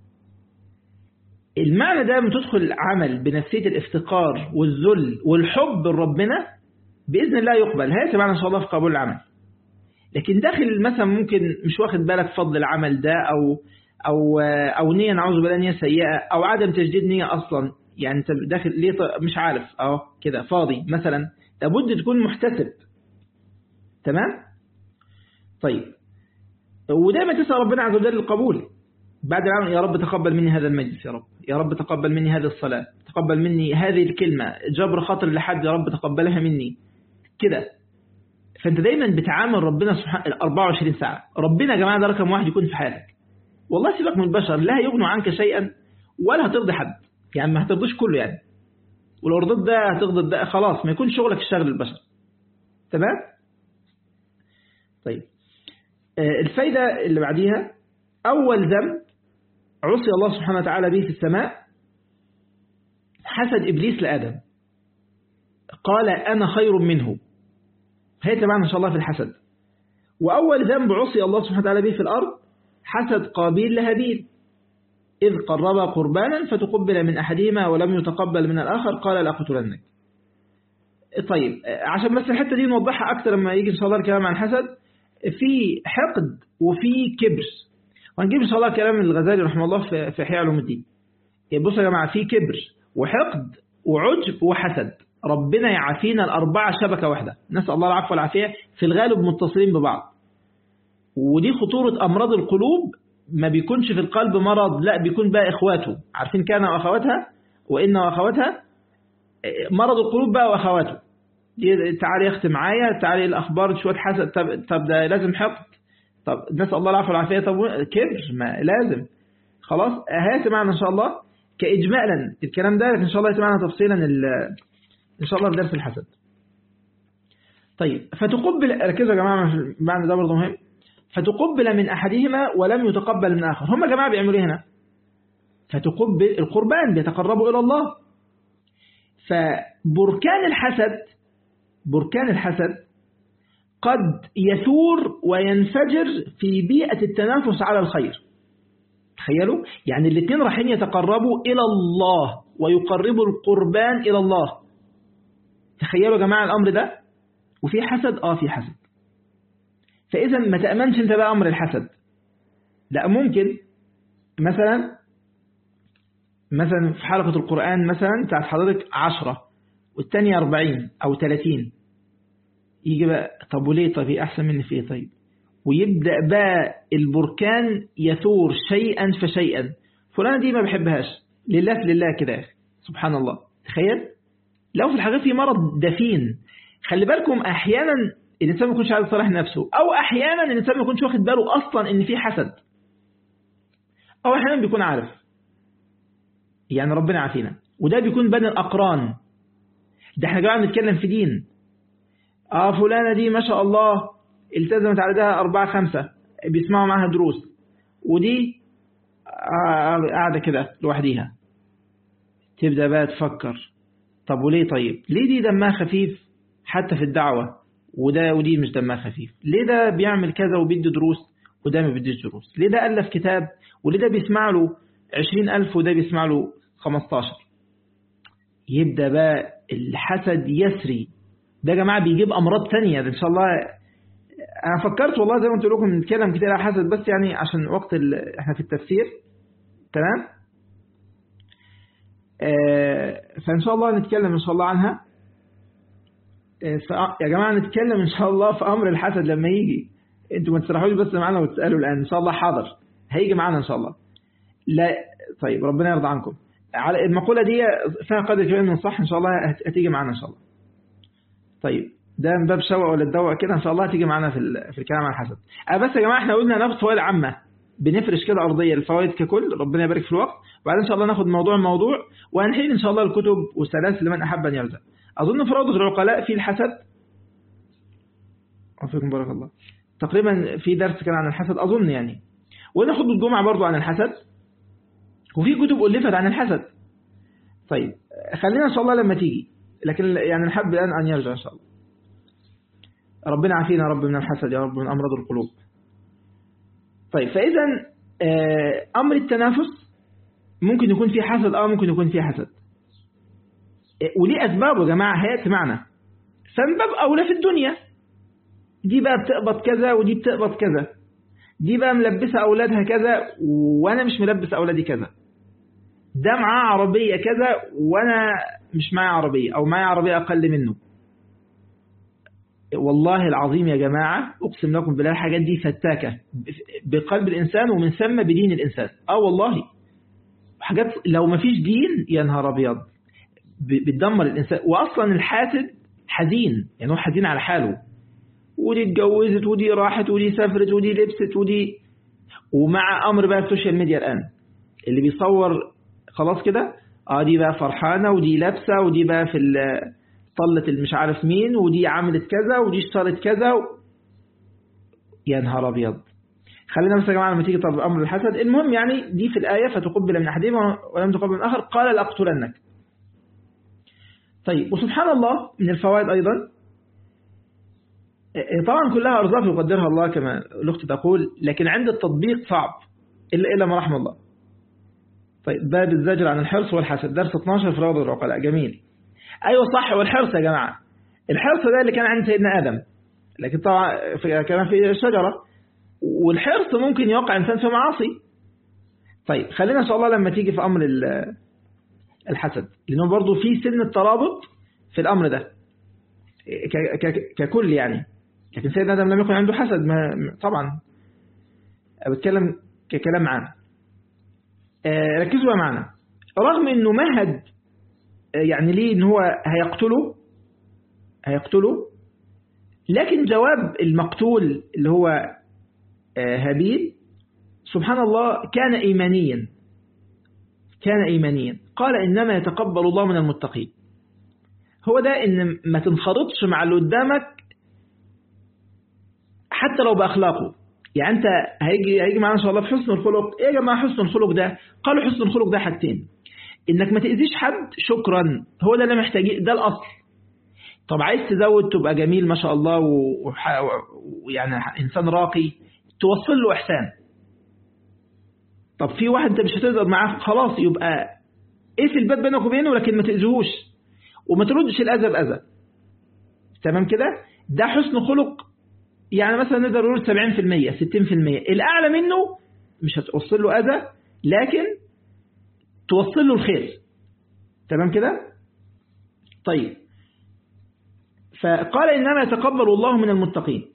المعنى ده لما تدخل عمل بنفسية الافتقار والذل والحب لربنا بإذن الله يقبل هذا معنى إن شاء الله في قبول العمل لكن داخل مثلا ممكن مش واخد بالك فضل العمل ده أو أو أو نية نعوذ بالله نية سيئة أو عدم تجديد نية أصلا يعني أنت داخل ليه مش عارف أهو كده فاضي مثلا لابد تكون محتسب تمام طيب ودايما تسأل ربنا عز وجل القبول بعد العمل يا رب تقبل مني هذا المجلس يا رب يا رب تقبل مني هذه الصلاة تقبل مني هذه الكلمة جبر خاطر لحد يا رب تقبلها مني كده فانت دايما بتعامل ربنا سبحانه 24 ساعة ربنا يا جماعة ده رقم واحد يكون في حياتك والله سيبك من البشر لا يغنوا عنك شيئا ولا هترضي حد يعني ما هترضيش كله يعني ولو رضيت ده هتغضب ده خلاص ما يكون شغلك الشغل البشر تمام طيب الفايدة اللي بعديها أول ذنب عصي الله سبحانه وتعالى به في السماء حسد إبليس لآدم قال أنا خير منه هي تبعنا إن شاء الله في الحسد وأول ذنب عصي الله سبحانه وتعالى به في الأرض حسد قابيل لهابيل إذ قرب قربانا فتقبل من أحدهما ولم يتقبل من الآخر قال لأقتلنك طيب عشان بس الحتة دي نوضحها أكثر لما يجي إن شاء الله الكلام عن الحسد في حقد وفي كبر وهنجيب إن شاء الله كلام الغزالي رحمه الله في إحياء علوم الدين بصوا يا جماعة في كبر وحقد وعجب وحسد ربنا يعافينا الأربعة شبكة واحدة نسأل الله العفو والعافية في الغالب متصلين ببعض ودي خطورة أمراض القلوب ما بيكونش في القلب مرض لا بيكون بقى إخواته عارفين كان وأخواتها وإن وأخواتها مرض القلوب بقى وأخواته تعالي يختم معايا تعالي الأخبار شوية حسد طب, طب ده لازم حقد طب نسأل الله العفو والعافية طب كبر ما لازم خلاص هات معنا إن شاء الله كإجمالا الكلام ده إن شاء الله يتمعنا تفصيلا إن شاء الله في درس الحسد طيب فتقبل ركزوا يا جماعة معنى ده برضه مهم فتقبل من أحدهما ولم يتقبل من الآخر هم يا جماعة بيعملوا هنا فتقبل القربان بيتقربوا إلى الله فبركان الحسد بركان الحسد قد يثور وينفجر في بيئة التنافس على الخير تخيلوا يعني الاثنين رايحين يتقربوا إلى الله ويقربوا القربان إلى الله تخيلوا يا جماعة الأمر ده وفي حسد آه في حسد فإذا ما تأمنش أنت بقى أمر الحسد لا ممكن مثلا مثلا في حلقة القرآن مثلا بتاعت حضرتك عشرة والتانية أربعين أو ثلاثين يجي بقى طب وليه طب هي أحسن مني في إيه طيب ويبدأ بقى البركان يثور شيئا فشيئا فلانة دي ما بحبهاش لله في لله كده سبحان الله تخيل لو في الحقيقة في مرض دفين خلي بالكم احيانا الانسان ما يكونش عايز يصالح نفسه او احيانا الانسان ما يكونش واخد باله اصلا ان في حسد او احيانا بيكون عارف يعني ربنا عافينا وده بيكون بين الاقران ده احنا جماعه بنتكلم في دين اه فلانه دي ما شاء الله التزمت على ده أربعة خمسة بيسمعوا معاها دروس ودي قاعدة كده لوحديها تبدأ بقى تفكر طب وليه طيب ليه دي دمها خفيف حتى في الدعوة وده ودي مش دمها خفيف ليه ده بيعمل كذا وبيدي دروس وده ما بيديش دروس ليه ده ألف كتاب وليه ده بيسمع له عشرين ألف وده بيسمع له خمستاشر يبدأ بقى الحسد يسري ده يا جماعة بيجيب أمراض تانية إن شاء الله أنا فكرت والله زي ما قلت لكم نتكلم كتير على حسد بس يعني عشان وقت ال... إحنا في التفسير تمام آه فإن شاء الله نتكلم إن شاء الله عنها آه ف... يا جماعة نتكلم إن شاء الله في أمر الحسد لما يجي أنتوا ما تسرحوش بس معانا وتسألوا الآن إن شاء الله حاضر هيجي معانا إن شاء الله لا طيب ربنا يرضى عنكم على المقولة دي فيها قدر كبير من الصح إن شاء الله هتيجي معانا إن شاء الله طيب ده من باب شوق ولا الدواء كده ان شاء الله هتيجي معانا في في الكلام عن الحسد أه بس يا جماعه احنا قلنا ناخد فوائد عامه بنفرش كده ارضيه الفوائد ككل ربنا يبارك في الوقت وبعدين ان شاء الله ناخد موضوع موضوع وهنحيل ان شاء الله الكتب والسلاسل لمن احب ان يرزق اظن في روضه العقلاء في الحسد وفيكم بارك الله تقريبا في درس كان عن الحسد اظن يعني وناخد الجمعه برضو عن الحسد وفي كتب الفت عن الحسد طيب خلينا ان شاء الله لما تيجي لكن يعني نحب الان ان يرجع ان شاء الله ربنا عافينا يا رب من الحسد يا رب من أمراض القلوب طيب فإذا أمر التنافس ممكن يكون فيه حسد أو ممكن يكون فيه حسد وليه أسبابه يا جماعة هيأتي معنا فمن باب أولى في الدنيا دي بقى بتقبض كذا ودي بتقبض كذا دي بقى ملبسة أولادها كذا وأنا مش ملبس أولادي كذا ده معاه عربية كذا وأنا مش معايا عربية أو معايا عربية أقل منه والله العظيم يا جماعة أقسم لكم بالله الحاجات دي فتاكة بقلب الإنسان ومن ثم بدين الإنسان آه والله حاجات لو ما فيش دين يا نهار أبيض بتدمر الإنسان وأصلا الحاسد حزين يعني هو حزين على حاله ودي اتجوزت ودي راحت ودي سافرت ودي لبست ودي ومع أمر بقى السوشيال ميديا الآن اللي بيصور خلاص كده اه دي بقى فرحانة ودي لابسة ودي بقى في طلت مش عارف مين ودي عملت كذا ودي اشترت كذا و... يا نهار ابيض خلينا بس يا جماعه لما تيجي طب امر الحسد المهم يعني دي في الايه فتقبل من احدهما ولم تقبل من الاخر قال لاقتلنك طيب وسبحان الله من الفوائد ايضا طبعا كلها ارزاق يقدرها الله كما الاخت تقول لكن عند التطبيق صعب الا الا ما رحم الله طيب باب الزجر عن الحرص والحسد درس 12 في روض العقلاء جميل ايوه صح والحرص يا جماعه الحرص ده اللي كان عند سيدنا ادم لكن طبعا في كمان في الشجره والحرص ممكن يوقع انسان في معاصي طيب خلينا ان شاء الله لما تيجي في امر الحسد لانه برضه في سن الترابط في الامر ده ككل يعني لكن سيدنا ادم لم يكن عنده حسد ما طبعا بتكلم ككلام عام ركزوا معنا رغم انه مهد يعني ليه ان هو هيقتله هيقتله لكن جواب المقتول اللي هو هابيل سبحان الله كان إيمانيا كان إيمانيا قال إنما يتقبل الله من المتقين هو ده إن ما تنخرطش مع اللي قدامك حتى لو بأخلاقه يعني أنت هيجي هيجي معانا إن شاء الله في حسن الخلق إيه يا جماعة حسن الخلق ده قالوا حسن الخلق ده حاجتين انك ما تأذيش حد شكرا هو ده اللي محتاجين ده الاصل طب عايز تزود تبقى جميل ما شاء الله ويعني انسان راقي توصل له احسان طب في واحد انت مش هتقدر معاه خلاص يبقى ايه في الباب بينك وبينه لكن ما تأذيهوش وما تردش الاذى باذى تمام كده ده حسن خلق يعني مثلا نقدر نقول 70% 60% الاعلى منه مش هتوصل له اذى لكن توصل له الخير تمام كده طيب فقال إنما يتقبل الله من المتقين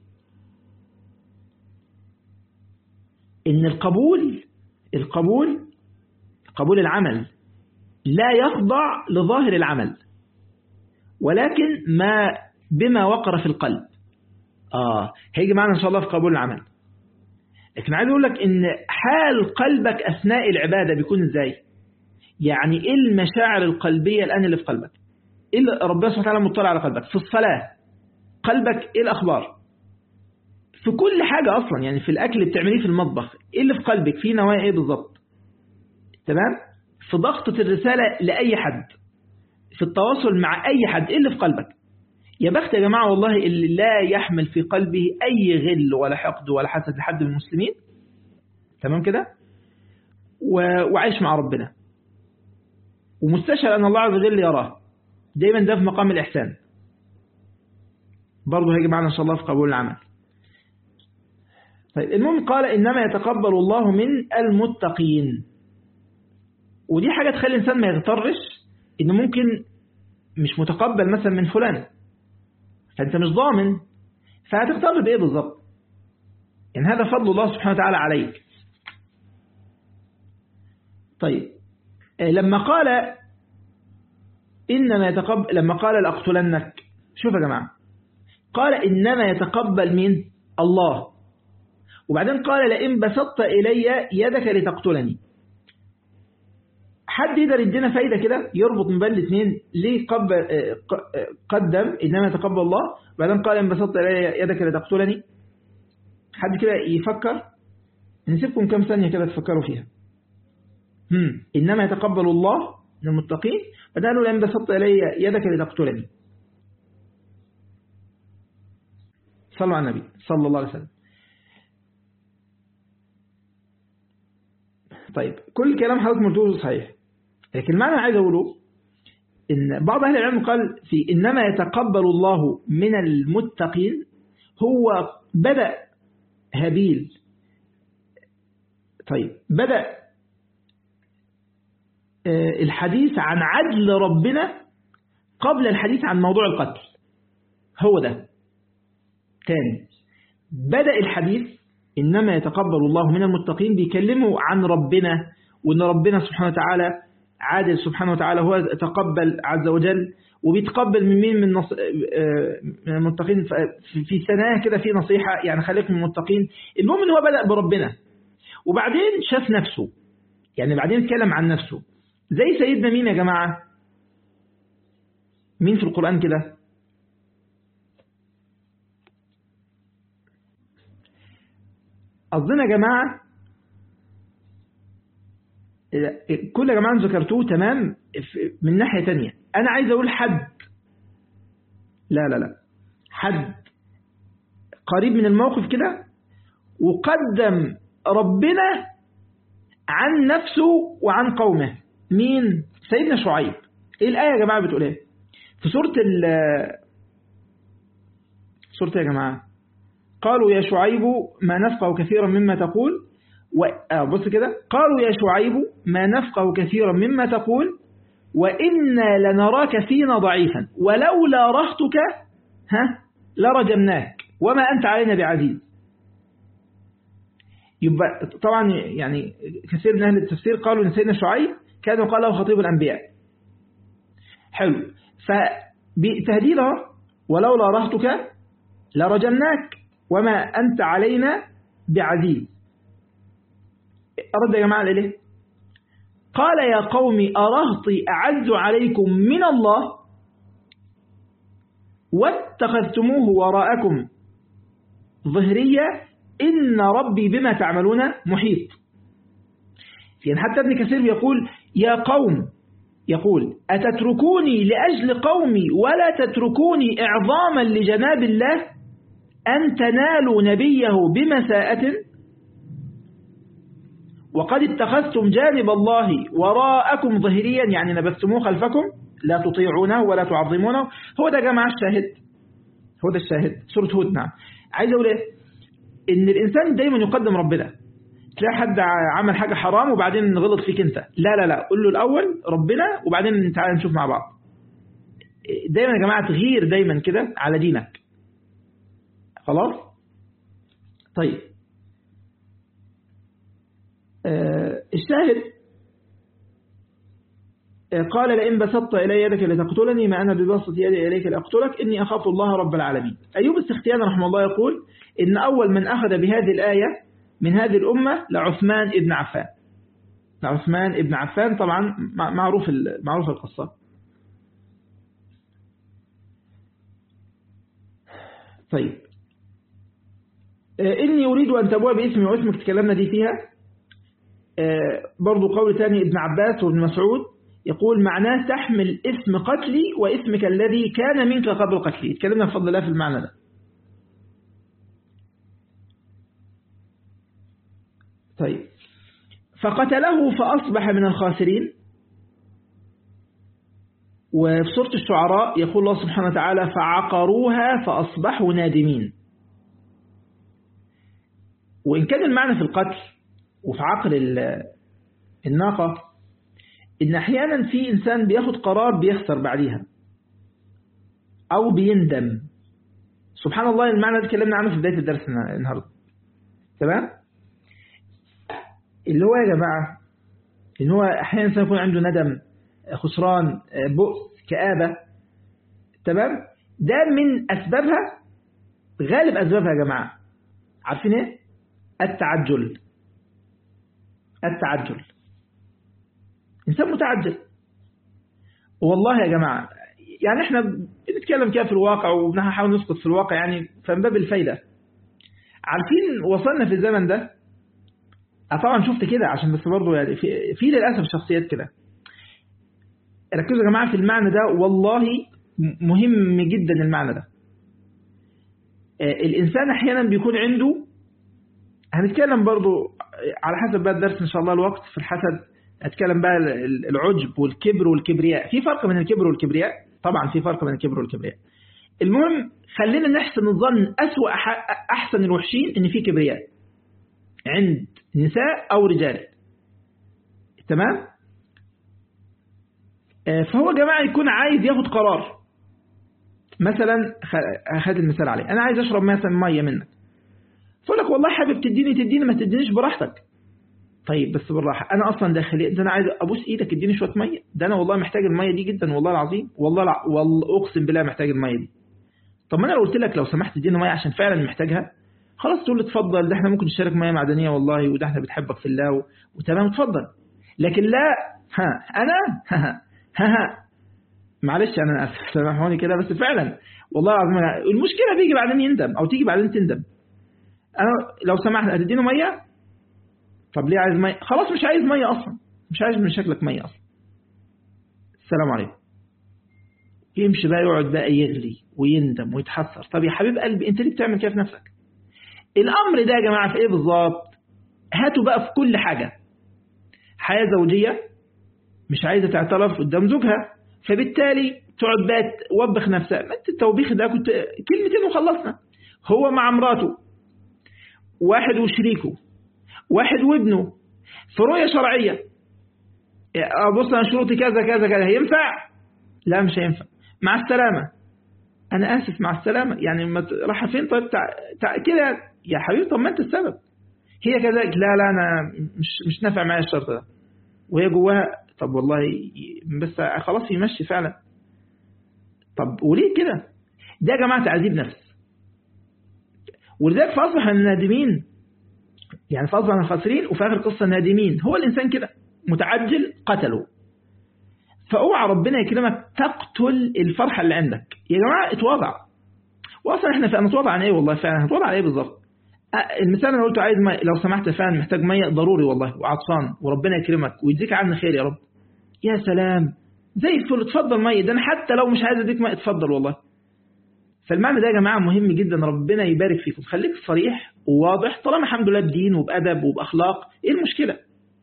إن القبول القبول قبول العمل لا يخضع لظاهر العمل ولكن ما بما وقر في القلب آه هيجي معنا إن شاء الله في قبول العمل لكن عايز أقول لك إن حال قلبك أثناء العبادة بيكون إزاي يعني إيه المشاعر القلبية الآن اللي في قلبك إيه اللي ربنا سبحانه وتعالى مطلع على قلبك في الصلاة قلبك إيه الأخبار في كل حاجة أصلا يعني في الأكل اللي بتعمليه في المطبخ إيه اللي في قلبك في نوايا إيه بالظبط تمام في ضغطة الرسالة لأي حد في التواصل مع أي حد إيه اللي في قلبك يا بخت يا جماعة والله اللي لا يحمل في قلبه أي غل ولا حقد ولا حسد لحد من المسلمين تمام كده وعايش مع ربنا ومستشعر أن الله عز وجل يراه دايما ده في مقام الإحسان برضه هيجي معنا إن شاء الله في قبول العمل طيب المهم قال إنما يتقبل الله من المتقين ودي حاجة تخلي الإنسان ما يغترش إنه ممكن مش متقبل مثلا من فلان فأنت مش ضامن فهتختار بإيه بالظبط يعني هذا فضل الله سبحانه وتعالى عليك طيب لما قال إنما يتقبل لما قال لأقتلنك شوف يا جماعة قال إنما يتقبل من الله وبعدين قال لئن بسطت إلي يدك لتقتلني حد يقدر يدينا فايدة كده يربط من بين الاثنين ليه قدم إنما يتقبل الله وبعدين قال إن بسطت إلي يدك لتقتلني حد كده يفكر نسيبكم كم ثانية كده تفكروا فيها هم. إنما يتقبل الله من المتقين بعدين قالوا لئن بسطت إلي يدك لتقتلني صلوا على النبي صلى الله عليه وسلم طيب كل كلام حضرتك مرتوز صحيح لكن المعنى عايز أقوله إن بعض أهل العلم قال في إنما يتقبل الله من المتقين هو بدأ هابيل طيب بدأ الحديث عن عدل ربنا قبل الحديث عن موضوع القتل هو ده تاني بدأ الحديث إنما يتقبل الله من المتقين بيكلموا عن ربنا وإن ربنا سبحانه وتعالى عادل سبحانه وتعالى هو تقبل عز وجل وبيتقبل من مين من, نص... من المتقين في سنة كده في نصيحة يعني خليك من المتقين المهم إن هو بدأ بربنا وبعدين شاف نفسه يعني بعدين اتكلم عن نفسه زي سيدنا مين يا جماعة مين في القرآن كده قصدنا يا جماعة كل يا جماعة ذكرتوه تمام من ناحية تانية أنا عايز أقول حد لا لا لا حد قريب من الموقف كده وقدم ربنا عن نفسه وعن قومه مين سيدنا شعيب ايه الآية يا جماعة بتقول ايه في سورة ال سورة يا جماعة قالوا يا شعيب ما نفقه كثيرا مما تقول و... آه بص كده قالوا يا شعيب ما نفقه كثيرا مما تقول وإنا لنراك فينا ضعيفا ولولا رهتك ها لرجمناك وما أنت علينا بعزيز يبقى طبعا يعني كثير من أهل التفسير قالوا إن سيدنا شعيب كان يقال له خطيب الأنبياء حلو فبتهديدها ولولا رهتك لرجمناك وما أنت علينا بعزيز أرد يا جماعة ليه قال يا قوم أرهطي أعز عليكم من الله واتخذتموه وراءكم ظهرية إن ربي بما تعملون محيط يعني حتى ابن كثير يقول يا قوم يقول أتتركوني لأجل قومي ولا تتركوني إعظاما لجناب الله أن تنالوا نبيه بمساءة وقد اتخذتم جانب الله وراءكم ظهريا يعني نبثتموه خلفكم لا تطيعونه ولا تعظمونه هو ده جماعة الشاهد هو ده الشاهد سورة هود نعم عايز أقول إيه إن الإنسان دايما يقدم ربنا تلاقي حد عمل حاجة حرام وبعدين غلط فيك أنت لا لا لا قول له الأول ربنا وبعدين تعالى نشوف مع بعض دايما يا جماعة تغيير دايما كده على دينك خلاص طيب آه الشاهد قال لئن بسطت إلي يدك لتقتلني ما أنا ببسط يدي إليك لأقتلك إني أخاف الله رب العالمين أيوب السختيان رحمه الله يقول إن أول من أخذ بهذه الآية من هذه الأمة لعثمان ابن عفان لعثمان ابن عفان طبعا معروف معروف القصة طيب إني أريد أن تبوء باسمي واسمك تكلمنا دي فيها برضو قول ثاني ابن عباس وابن مسعود يقول معناه تحمل اسم قتلي واسمك الذي كان منك قبل قتلي تكلمنا بفضل الله في المعنى ده طيب فقتله فأصبح من الخاسرين وفي سورة الشعراء يقول الله سبحانه وتعالى فعقروها فأصبحوا نادمين وإن كان المعنى في القتل وفي عقل الناقة إن أحيانا في إنسان بياخد قرار بيخسر بعديها أو بيندم سبحان الله المعنى ده اتكلمنا عنه في بداية الدرس النهاردة تمام اللي هو يا جماعة إن هو أحيانا الإنسان يكون عنده ندم خسران بؤس كآبة تمام ده من أسبابها غالب أسبابها يا جماعة عارفين إيه التعجل التعجل إنسان متعجل والله يا جماعة يعني احنا بنتكلم كده في الواقع وبنحاول نسقط في الواقع يعني فمن باب الفايدة عارفين وصلنا في الزمن ده طبعا شفت كده عشان بس برضه يعني في, في للأسف شخصيات كده ركزوا يا جماعة في المعنى ده والله مهم جدا المعنى ده الإنسان أحيانا بيكون عنده هنتكلم برضو على حسب بقى الدرس إن شاء الله الوقت في الحسد هتكلم بقى العجب والكبر والكبرياء في فرق بين الكبر والكبرياء طبعا في فرق بين الكبر والكبرياء المهم خلينا نحسن الظن أسوأ أحسن الوحشين إن في كبرياء عند نساء أو رجال تمام فهو جماعة يكون عايز ياخد قرار مثلا هات المثال عليه أنا عايز أشرب مثلا مية منك فأقول لك والله حابب تديني تديني ما تدينيش براحتك طيب بس بالراحة أنا أصلا داخلي ده أنا عايز أبوس إيدك اديني شوية مية ده أنا والله محتاج المية دي جدا والله العظيم والله الع... والله أقسم بالله محتاج المية دي طب ما أنا لو قلت لك لو سمحت اديني مية عشان فعلا محتاجها خلاص تقول لي اتفضل ده احنا ممكن نشارك مية معدنية والله وده احنا بتحبك في الله و... وتمام اتفضل لكن لا ها أنا ها ها ها, ها. معلش أنا آسف سامحوني كده بس فعلا والله العظيم المشكلة بيجي بعدين يندم أو تيجي بعدين تندم أنا لو سمحت هتديني مية طب ليه عايز مية خلاص مش عايز مية أصلا مش عايز من شكلك مية أصلا السلام عليكم يمشي بقى يقعد بقى يغلي ويندم ويتحسر طب يا حبيب قلبي انت ليه بتعمل كده في نفسك الأمر ده يا جماعة في ايه بالظبط هاتوا بقى في كل حاجة حياة زوجية مش عايزة تعترف قدام زوجها فبالتالي تقعد بقى توبخ نفسها ما انت التوبيخ ده كنت كلمتين وخلصنا هو مع مراته واحد وشريكه واحد وابنه في رؤية شرعية أبص أنا شروطي كذا كذا كذا هينفع لا مش هينفع مع السلامة أنا آسف مع السلامة يعني ما راح فين طيب تع... تع... كده يا حبيبي طب ما أنت السبب هي كذلك لا لا أنا مش مش نافع معايا الشرط ده وهي جواها طب والله بس خلاص يمشي فعلا طب وليه كده ده يا جماعة تعذيب نفس ولذلك فأصبح النادمين يعني فأصبح الخاسرين وفي آخر القصة النادمين هو الإنسان كده متعجل قتله فاوعى ربنا يكرمك تقتل الفرحة اللي عندك يا جماعة اتواضع واصلا احنا فعلا نتواضع عن ايه والله فعلا هنتواضع عن ايه بالظبط المثال انا قلته عايز مية لو سمحت فعلا محتاج مية ضروري والله وعطشان وربنا يكرمك ويديك عني خير يا رب يا سلام زي الفل اتفضل مية ده انا حتى لو مش عايز اديك مية اتفضل والله فالمعنى ده يا جماعة مهم جدا ربنا يبارك فيكم خليك صريح وواضح طالما الحمد لله بدين وبأدب وبأخلاق ايه المشكلة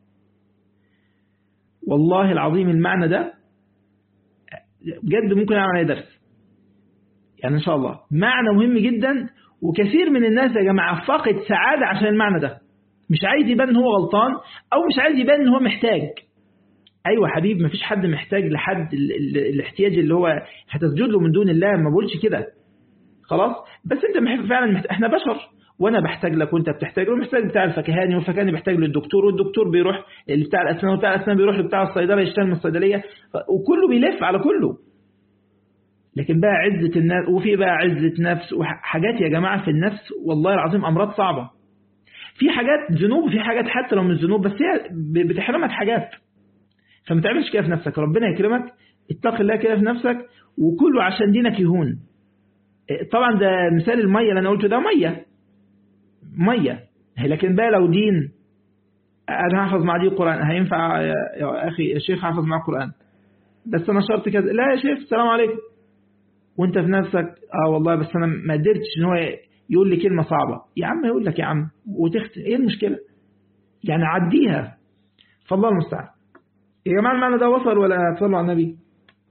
والله العظيم المعنى ده بجد ممكن اعمل عليه درس يعني ان شاء الله معنى مهم جدا وكثير من الناس يا جماعة فاقد سعادة عشان المعنى ده مش عايز يبان ان هو غلطان او مش عايز يبان ان هو محتاج ايوه حبيب مفيش حد محتاج لحد ال ال الاحتياج اللي هو هتسجد له من دون الله ما بقولش كده خلاص بس انت فعلا محتاج. احنا بشر وانا بحتاج لك وانت بتحتاج ومحتاج بتاع الفكهاني والفكهاني بيحتاج للدكتور والدكتور بيروح بتاع الاسنان وبتاع الاسنان بيروح لبتاع الصيدله يشتغل من الصيدليه وكله بيلف على كله لكن بقى عزة النفس وفي بقى عزة نفس وحاجات يا جماعة في النفس والله العظيم أمراض صعبة في حاجات ذنوب وفي حاجات حتى لو مش ذنوب بس هي بتحرمك حاجات فما تعملش كده في نفسك ربنا يكرمك اتق الله كده في نفسك وكله عشان دينك يهون طبعا ده مثال المية اللي أنا قلته ده مية مية لكن بقى لو دين أنا هحفظ مع دي القرآن هينفع يا أخي الشيخ هحفظ مع القرآن بس أنا شرط كذا لا يا شيخ السلام عليكم وانت في نفسك اه والله بس انا ما قدرتش ان هو يقول لي كلمه صعبه يا عم يقول لك يا عم وتختم ايه المشكله يعني عديها فالله المستعان يا جماعه المعنى ده وصل ولا تصلوا على النبي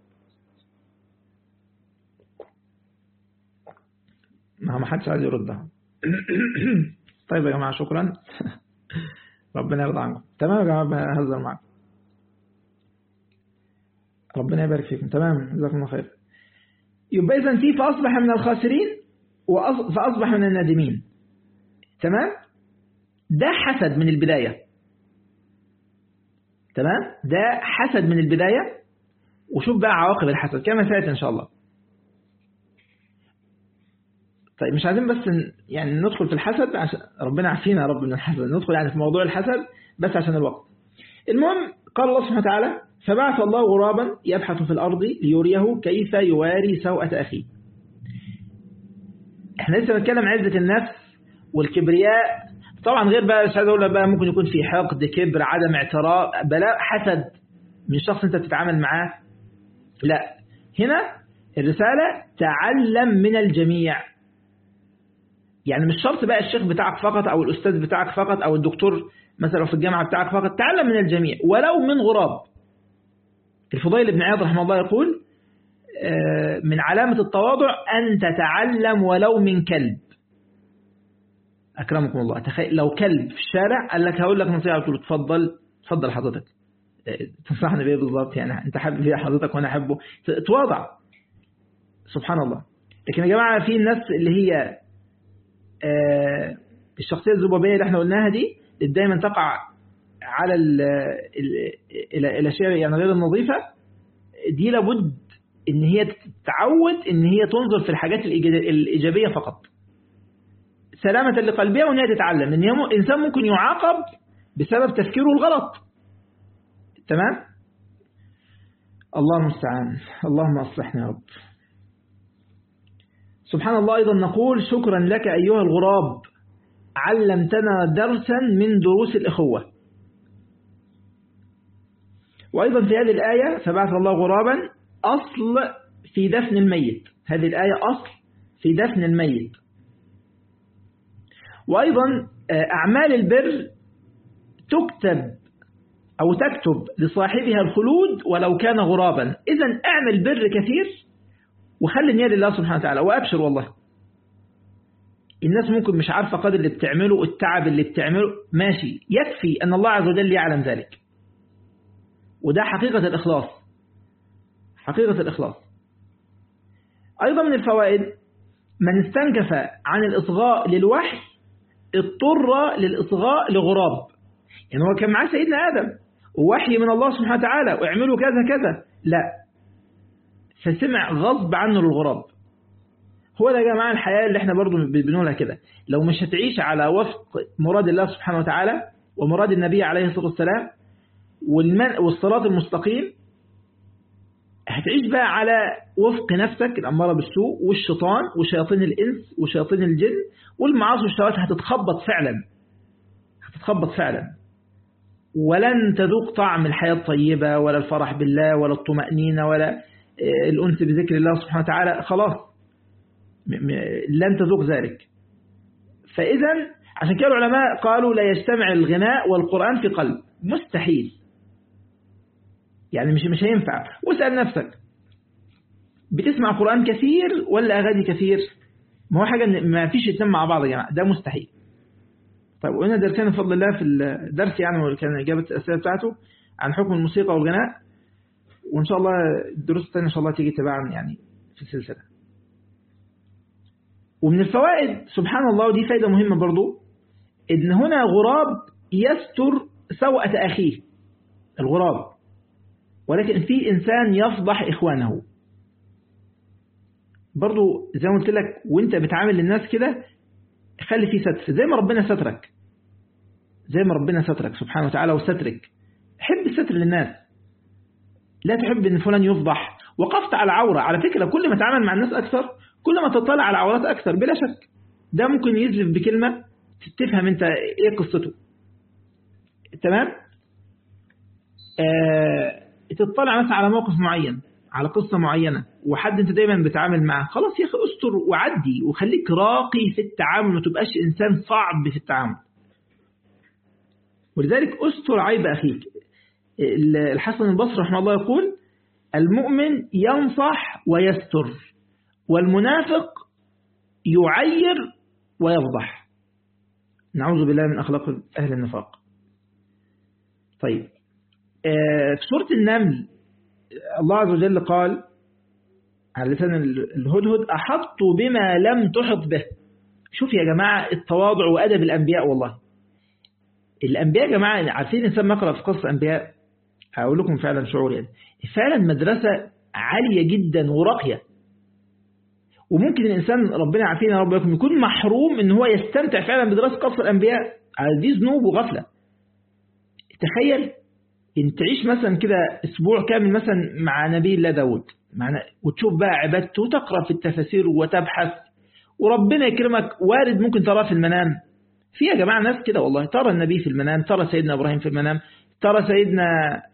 ما ما حدش عايز يردها طيب يا جماعه شكرا ربنا يرضى عنكم تمام يا جماعه بهزر معاكم ربنا يبارك فيكم تمام جزاكم الله خير يبقى إذا في فأصبح من الخاسرين فأصبح من النادمين تمام ده حسد من البداية تمام ده حسد من البداية وشوف بقى عواقب الحسد كما سيأتي إن شاء الله طيب مش عايزين بس يعني ندخل في الحسد عشان ربنا عافينا يا رب من الحسد ندخل يعني في موضوع الحسد بس عشان الوقت المهم قال الله سبحانه وتعالى فبعث الله غرابا يبحث في الأرض ليريه كيف يواري سوءة أخيه احنا لسه بنتكلم عزة النفس والكبرياء طبعا غير بقى مش عايز اقول بقى ممكن يكون في حقد كبر عدم اعتراف بلاء حسد من شخص انت بتتعامل معاه لا هنا الرسالة تعلم من الجميع يعني مش شرط بقى الشيخ بتاعك فقط او الاستاذ بتاعك فقط او الدكتور مثلا في الجامعة بتاعك فقط تعلم من الجميع ولو من غراب الفضيل بن عياض رحمه الله يقول من علامة التواضع أن تتعلم ولو من كلب أكرمكم الله تخيل لو كلب في الشارع قال لك هقول لك نصيحة قلت له تفضل تفضل حضرتك تنصحني بيه بالظبط يعني أنت حابب فيها حضرتك وأنا أحبه تواضع سبحان الله لكن يا جماعة في الناس اللي هي الشخصية الذبابية اللي احنا قلناها دي دايما تقع على الاشياء يعني غير النظيفة دي لابد ان هي تتعود ان هي تنظر في الحاجات الايجابية فقط سلامة لقلبها وان هي تتعلم ان هي انسان ممكن يعاقب بسبب تفكيره الغلط تمام الله المستعان اللهم اصلحنا يا رب سبحان الله ايضا نقول شكرا لك ايها الغراب علمتنا درسا من دروس الإخوة وأيضا في هذه الآية فبعث الله غرابا أصل في دفن الميت هذه الآية أصل في دفن الميت وأيضا أعمال البر تكتب أو تكتب لصاحبها الخلود ولو كان غرابا إذا اعمل بر كثير وخلي النية لله سبحانه وتعالى وأبشر والله الناس ممكن مش عارفة قدر اللي بتعمله التعب اللي بتعمله ماشي يكفي أن الله عز وجل يعلم ذلك وده حقيقة الإخلاص حقيقة الإخلاص أيضا من الفوائد من استنكف عن الإصغاء للوحي اضطر للإصغاء لغراب يعني هو كان معاه سيدنا آدم ووحي من الله سبحانه وتعالى واعملوا كذا كذا لا فسمع غصب عنه للغراب هو ده يا جماعة الحياة اللي احنا برضو بنقولها كده لو مش هتعيش على وفق مراد الله سبحانه وتعالى ومراد النبي عليه الصلاة والسلام والمن والصراط المستقيم هتعيش بقى على وفق نفسك الأمارة بالسوء والشيطان وشياطين الإنس وشياطين الجن والمعاصي والشهوات هتتخبط فعلا هتتخبط فعلا ولن تذوق طعم الحياة الطيبة ولا الفرح بالله ولا الطمأنينة ولا الأنس بذكر الله سبحانه وتعالى خلاص لن تذوق ذلك فإذا عشان كده العلماء قالوا لا يجتمع الغناء والقرآن في قلب مستحيل يعني مش مش هينفع واسأل نفسك بتسمع قرآن كثير ولا أغاني كثير ما هو حاجة ما فيش اتنين مع بعض يا جماعة ده مستحيل طيب وهنا درسنا بفضل الله في الدرس يعني كان إجابة الأسئلة بتاعته عن حكم الموسيقى والغناء وإن شاء الله الدروس الثانية إن شاء الله تيجي تباعا يعني في السلسلة ومن الفوائد سبحان الله ودي فايدة مهمة برضو إن هنا غراب يستر سوءة أخيه الغراب ولكن في إنسان يفضح إخوانه برضو زي ما قلت لك وانت بتعامل الناس كده خلي فيه ستر زي ما ربنا سترك زي ما ربنا سترك سبحانه وتعالى وسترك حب الستر للناس لا تحب ان فلان يفضح وقفت على عورة على فكرة كل ما تتعامل مع الناس أكثر كل ما تطلع على عورات أكثر بلا شك ده ممكن يزلف بكلمة تفهم انت ايه قصته تمام آه تطلع مثلا على موقف معين على قصة معينة وحد انت دايما بتعامل معاه خلاص يا اخي استر وعدي وخليك راقي في التعامل ما تبقاش انسان صعب في التعامل ولذلك استر عيب اخيك الحسن البصري رحمه الله يقول المؤمن ينصح ويستر والمنافق يعير ويفضح نعوذ بالله من أخلاق أهل النفاق طيب في سورة النمل الله عز وجل قال على لسان الهدهد أحط بما لم تحط به شوف يا جماعة التواضع وأدب الأنبياء والله الأنبياء يا جماعة عارفين إنسان ما قرأ في قصة أنبياء هقول لكم فعلا شعور يعني فعلا مدرسة عالية جدا وراقية وممكن الإنسان ربنا عافينا يا رب يكون يكون محروم إن هو يستمتع فعلا بدراسة قصة الأنبياء على دي ذنوب وغفلة تخيل إن تعيش مثلا كده أسبوع كامل مثلا مع نبي الله داود معنا وتشوف بقى عبادته وتقرأ في التفاسير وتبحث وربنا يكرمك وارد ممكن تراه في المنام في يا جماعة ناس كده والله ترى النبي في المنام ترى سيدنا إبراهيم في المنام ترى سيدنا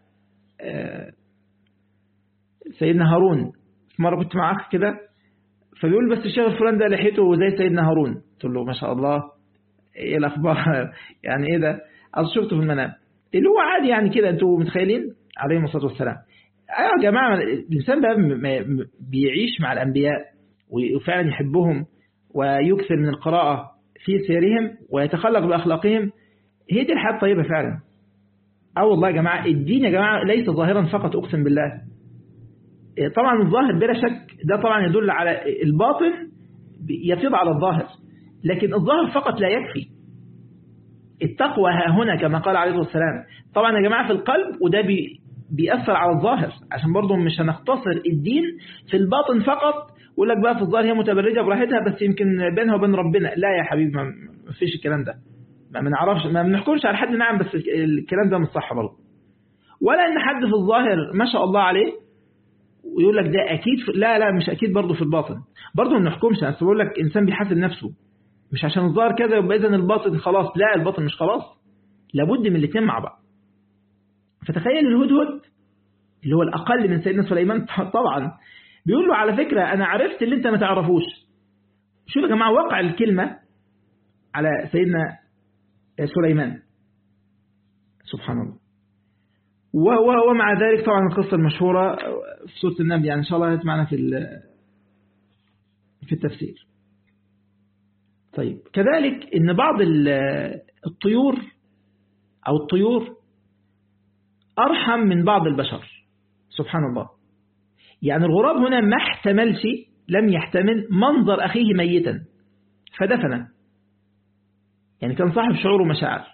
سيدنا هارون مرة كنت مع أخ كده فبيقول بس الشيخ فلان ده لحيته زي سيدنا هارون قلت له ما شاء الله ايه الأخبار يعني ايه ده أصل شفته في المنام اللي هو عادي يعني كده انتوا متخيلين عليهم الصلاة والسلام ايوه يا جماعة الإنسان بقى بيعيش مع الأنبياء وفعلا يحبهم ويكثر من القراءة في سيرهم ويتخلق بأخلاقهم هي دي الحياة الطيبة فعلا اه والله يا جماعة الدين يا جماعة ليس ظاهرا فقط أقسم بالله طبعا الظاهر بلا شك ده طبعا يدل على الباطن يفيض على الظاهر لكن الظاهر فقط لا يكفي التقوى ها هنا كما قال عليه الصلاة والسلام طبعا يا جماعة في القلب وده بي بيأثر على الظاهر عشان برضه مش هنختصر الدين في الباطن فقط يقول لك بقى في الظاهر هي متبرجة براحتها بس يمكن بينها وبين ربنا لا يا حبيبي ما فيش الكلام ده ما بنعرفش ما بنحكمش على حد نعم بس الكلام ده مش صح برضه ولا ان حد في الظاهر ما شاء الله عليه ويقول لك ده اكيد في... لا لا مش اكيد برضه في الباطن برضه ما بنحكمش انا بقول لك انسان بيحاسب نفسه مش عشان الظاهر كذا يبقى اذا الباطن خلاص لا الباطن مش خلاص لابد من الاثنين مع بعض فتخيل الهدهد اللي هو الاقل من سيدنا سليمان طبعا بيقول له على فكره انا عرفت اللي انت ما تعرفوش شوف يا جماعه وقع الكلمه على سيدنا سليمان سبحان الله ومع ذلك طبعا القصة المشهورة في سورة النمل يعني إن شاء الله معنا في في التفسير طيب كذلك إن بعض الطيور أو الطيور أرحم من بعض البشر سبحان الله يعني الغراب هنا ما احتملش لم يحتمل منظر أخيه ميتا فدفنه يعني كان صاحب شعور ومشاعر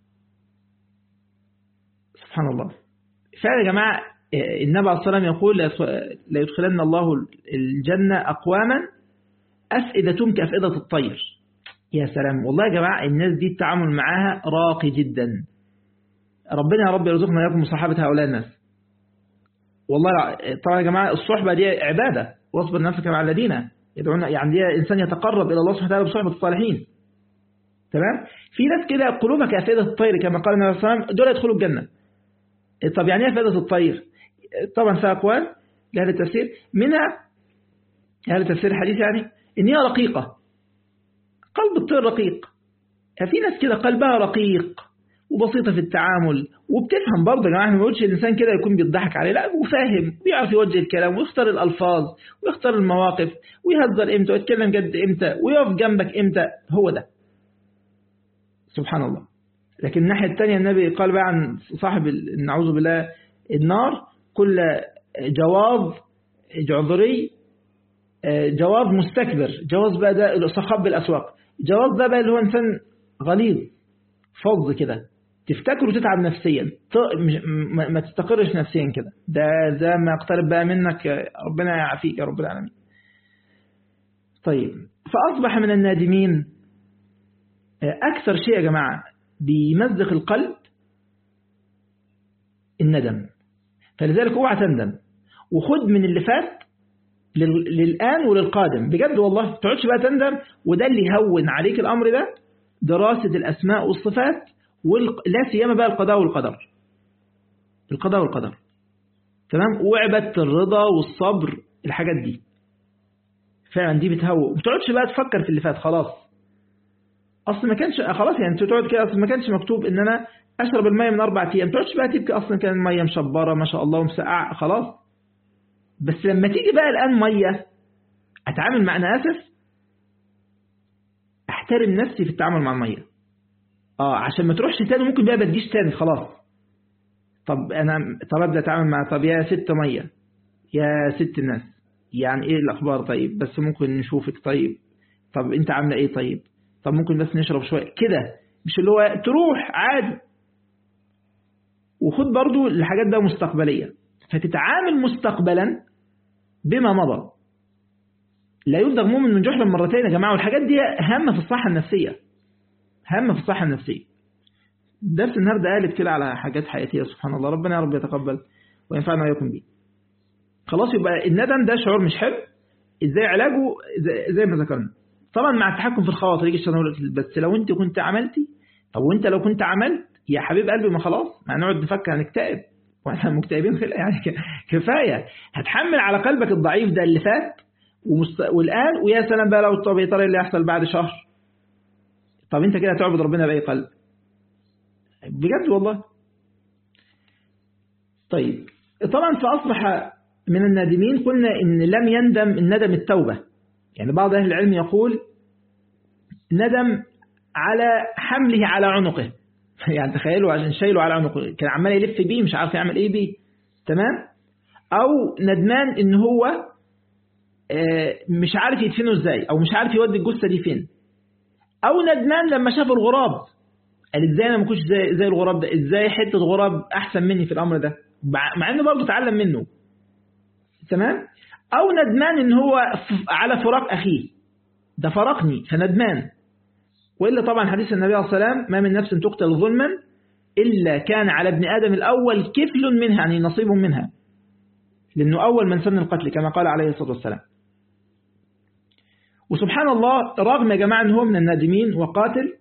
سبحان الله فعلا يا جماعة النبي عليه الصلاة والسلام يقول لا يدخلن الله الجنة أقواما أفئدتهم كأفئدة الطير يا سلام والله يا جماعة الناس دي التعامل معاها راقي جدا ربنا يا رب يرزقنا وياكم صحابة هؤلاء الناس والله طبعا يا جماعة الصحبة دي عبادة واصبر نفسك مع الذين يدعون يعني دي إنسان يتقرب إلى الله سبحانه وتعالى بصحبة الصالحين تمام في ناس كده قلوبها كأفئدة الطير كما قال النبي صلى الله عليه وسلم دول يدخلوا الجنة طب يعني ايه فائدة الطير طبعا في أقوال لأهل التفسير منها أهل التفسير الحديث يعني إن هي رقيقة قلب الطير رقيق في ناس كده قلبها رقيق وبسيطة في التعامل وبتفهم برضه يا جماعة ما بقولش الإنسان كده يكون بيضحك عليه لا وفاهم بيعرف يوجه الكلام ويختار الألفاظ ويختار المواقف ويهزر إمتى ويتكلم جد إمتى ويقف جنبك إمتى هو ده سبحان الله لكن الناحية الثانية النبي قال بقى عن صاحب نعوذ بالله النار كل جواظ جعذري جواز مستكبر جواز بقى ده صخب الأسواق جواز ده بقى اللي هو إنسان غليظ فظ كده تفتكر وتتعب نفسيا ما تستقرش نفسيا كده ده ده ما يقترب بقى منك ربنا يعافيك يا رب العالمين طيب فأصبح من النادمين أكثر شيء يا جماعة بيمزق القلب الندم فلذلك اوعى تندم وخد من اللي فات للآن وللقادم بجد والله تقعدش بقى تندم وده اللي يهون عليك الأمر ده دراسة الأسماء والصفات لا سيما بقى القضاء والقدر القضاء والقدر تمام وعبادة الرضا والصبر الحاجات دي فعلا دي بتهوى ما تقعدش بقى تفكر في اللي فات خلاص اصل ما كانش خلاص يعني انت تقعد كده اصل ما كانش مكتوب ان انا اشرب الميه من اربع ايام ما تقعدش بقى تبكي اصلا كان الميه مشبره ما شاء الله ومسقعه خلاص بس لما تيجي بقى الان ميه اتعامل مع انا اسف احترم نفسي في التعامل مع الميه اه عشان ما تروحش تاني ممكن بقى ما تجيش تاني خلاص طب انا طب ابدا اتعامل مع طب يا ست ميه يا ست الناس يعني ايه الاخبار طيب بس ممكن نشوفك طيب طب انت عامله ايه طيب طب ممكن بس نشرب شويه كده مش اللي هو تروح عادي وخد برضو الحاجات ده مستقبليه فتتعامل مستقبلا بما مضى لا يبدغ مؤمن من جحر مرتين يا جماعه والحاجات دي هامه في الصحه النفسيه هامه في الصحه النفسيه درس النهارده قالت كده على حاجات حياتيه سبحان الله ربنا يا رب يتقبل وينفعنا وياكم بيه خلاص يبقى الندم ده شعور مش حلو ازاي علاجه زي ما ذكرنا طبعا مع التحكم في الخواطر يجي الشيطان يقول بس لو انت كنت عملتي طب وانت لو كنت عملت يا حبيب قلبي ما خلاص ما نقعد نفكر هنكتئب واحنا مكتئبين يعني كفايه هتحمل على قلبك الضعيف ده اللي فات ومست... والان ويا سلام بقى لو طب يا ترى اللي يحصل بعد شهر طب انت كده هتعبد ربنا باي قلب بجد والله طيب طبعا فاصبح من النادمين قلنا ان لم يندم الندم التوبه يعني بعض أهل العلم يقول ندم على حمله على عنقه يعني تخيلوا عشان شايله على عنقه كان عمال يلف بيه مش عارف يعمل ايه بيه تمام او ندمان ان هو مش عارف يدفنه ازاي او مش عارف يودي الجثه دي فين او ندمان لما شاف الغراب قال ازاي انا ما كنتش زي, زي الغراب ده ازاي حته غراب احسن مني في الامر ده مع انه برضه اتعلم منه تمام أو ندمان إن هو على فراق أخيه ده فرقني فندمان وإلا طبعا حديث النبي عليه الصلاة والسلام ما من نفس تقتل ظلما إلا كان على ابن آدم الأول كفل منها يعني نصيب منها لأنه أول من سن القتل كما قال عليه الصلاة والسلام وسبحان الله رغم يا جماعة أنه هو من النادمين وقاتل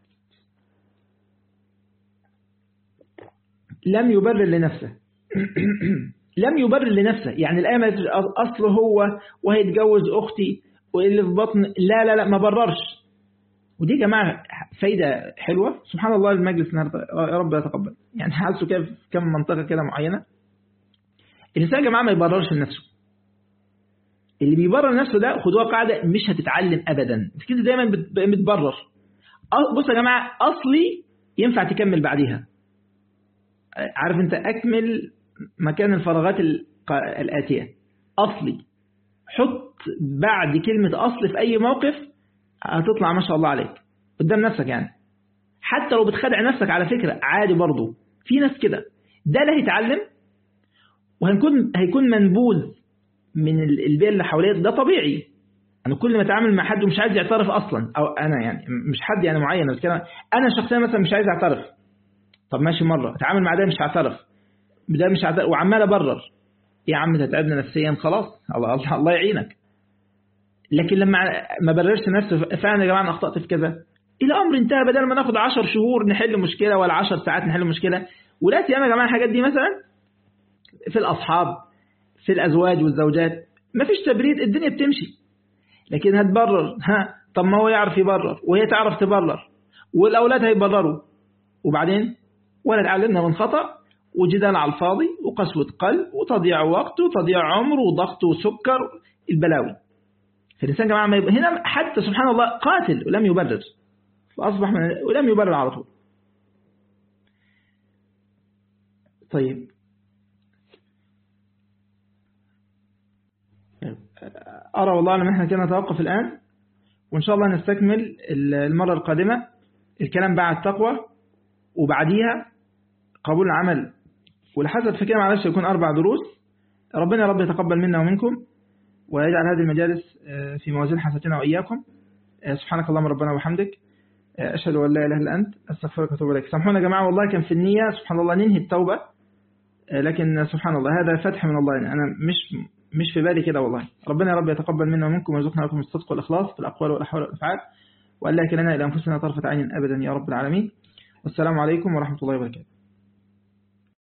لم يبرر لنفسه لم يبرر لنفسه يعني الآية ما أصل هو وهيتجوز أختي واللي في بطن لا لا لا ما بررش ودي يا جماعة فايدة حلوة سبحان الله المجلس النهارده يا رب يتقبل يعني حاسه كده في كم منطقة كده معينة الإنسان يا جماعة ما يبررش لنفسه اللي بيبرر نفسه ده خدوها قاعدة مش هتتعلم أبدا انت كده دايما بتبرر بص يا جماعة أصلي ينفع تكمل بعديها عارف انت أكمل مكان الفراغات الآتية أصلي حط بعد كلمة أصل في أي موقف هتطلع ما شاء الله عليك قدام نفسك يعني حتى لو بتخدع نفسك على فكرة عادي برضو في ناس كده ده لا هيتعلم وهيكون هيكون منبوذ من البيئة اللي حواليه ده طبيعي أنا كل ما أتعامل مع حد ومش عايز يعترف أصلا أو أنا يعني مش حد يعني معين بس أنا شخصيا مثلا مش عايز أعترف طب ماشي مرة أتعامل مع ده مش هعترف ده مش عدل وعمال ابرر يا عم تتعبنا نفسيا خلاص الله الله, الله يعينك لكن لما ما بررش نفسه فعلا يا جماعه انا اخطات في كذا الامر انتهى بدل ما ناخد 10 شهور نحل مشكله ولا 10 ساعات نحل مشكله ولا يا جماعه الحاجات دي مثلا في الاصحاب في الازواج والزوجات ما فيش تبرير الدنيا بتمشي لكن هتبرر ها طب ما هو يعرف يبرر وهي تعرف تبرر والاولاد هيبرروا وبعدين ولا اتعلمنا من خطأ وجدال على الفاضي وقسوة قلب وتضييع وقت وتضييع عمر وضغط وسكر البلاوي فالإنسان يا جماعة ما يبقى هنا حتى سبحان الله قاتل ولم يبرر فأصبح من ولم يبرر على طول طيب أرى والله أن احنا كده نتوقف الآن وإن شاء الله نستكمل المرة القادمة الكلام بعد التقوى وبعديها قبول العمل ولحسب في كده معلش يكون أربع دروس ربنا يا رب يتقبل منا ومنكم ويجعل هذه المجالس في موازين حسناتنا وإياكم سبحانك اللهم ربنا وبحمدك أشهد أن لا إله إلا أنت أستغفرك وأتوب إليك سامحونا يا جماعة والله كان في النية سبحان الله ننهي التوبة لكن سبحان الله هذا فتح من الله أنا مش مش في بالي كده والله ربنا يا رب يتقبل منا ومنكم ويرزقنا لكم الصدق والإخلاص في الأقوال والأحوال والأفعال وألا يكلنا إلى أنفسنا طرفة عين أبدا يا رب العالمين والسلام عليكم ورحمة الله وبركاته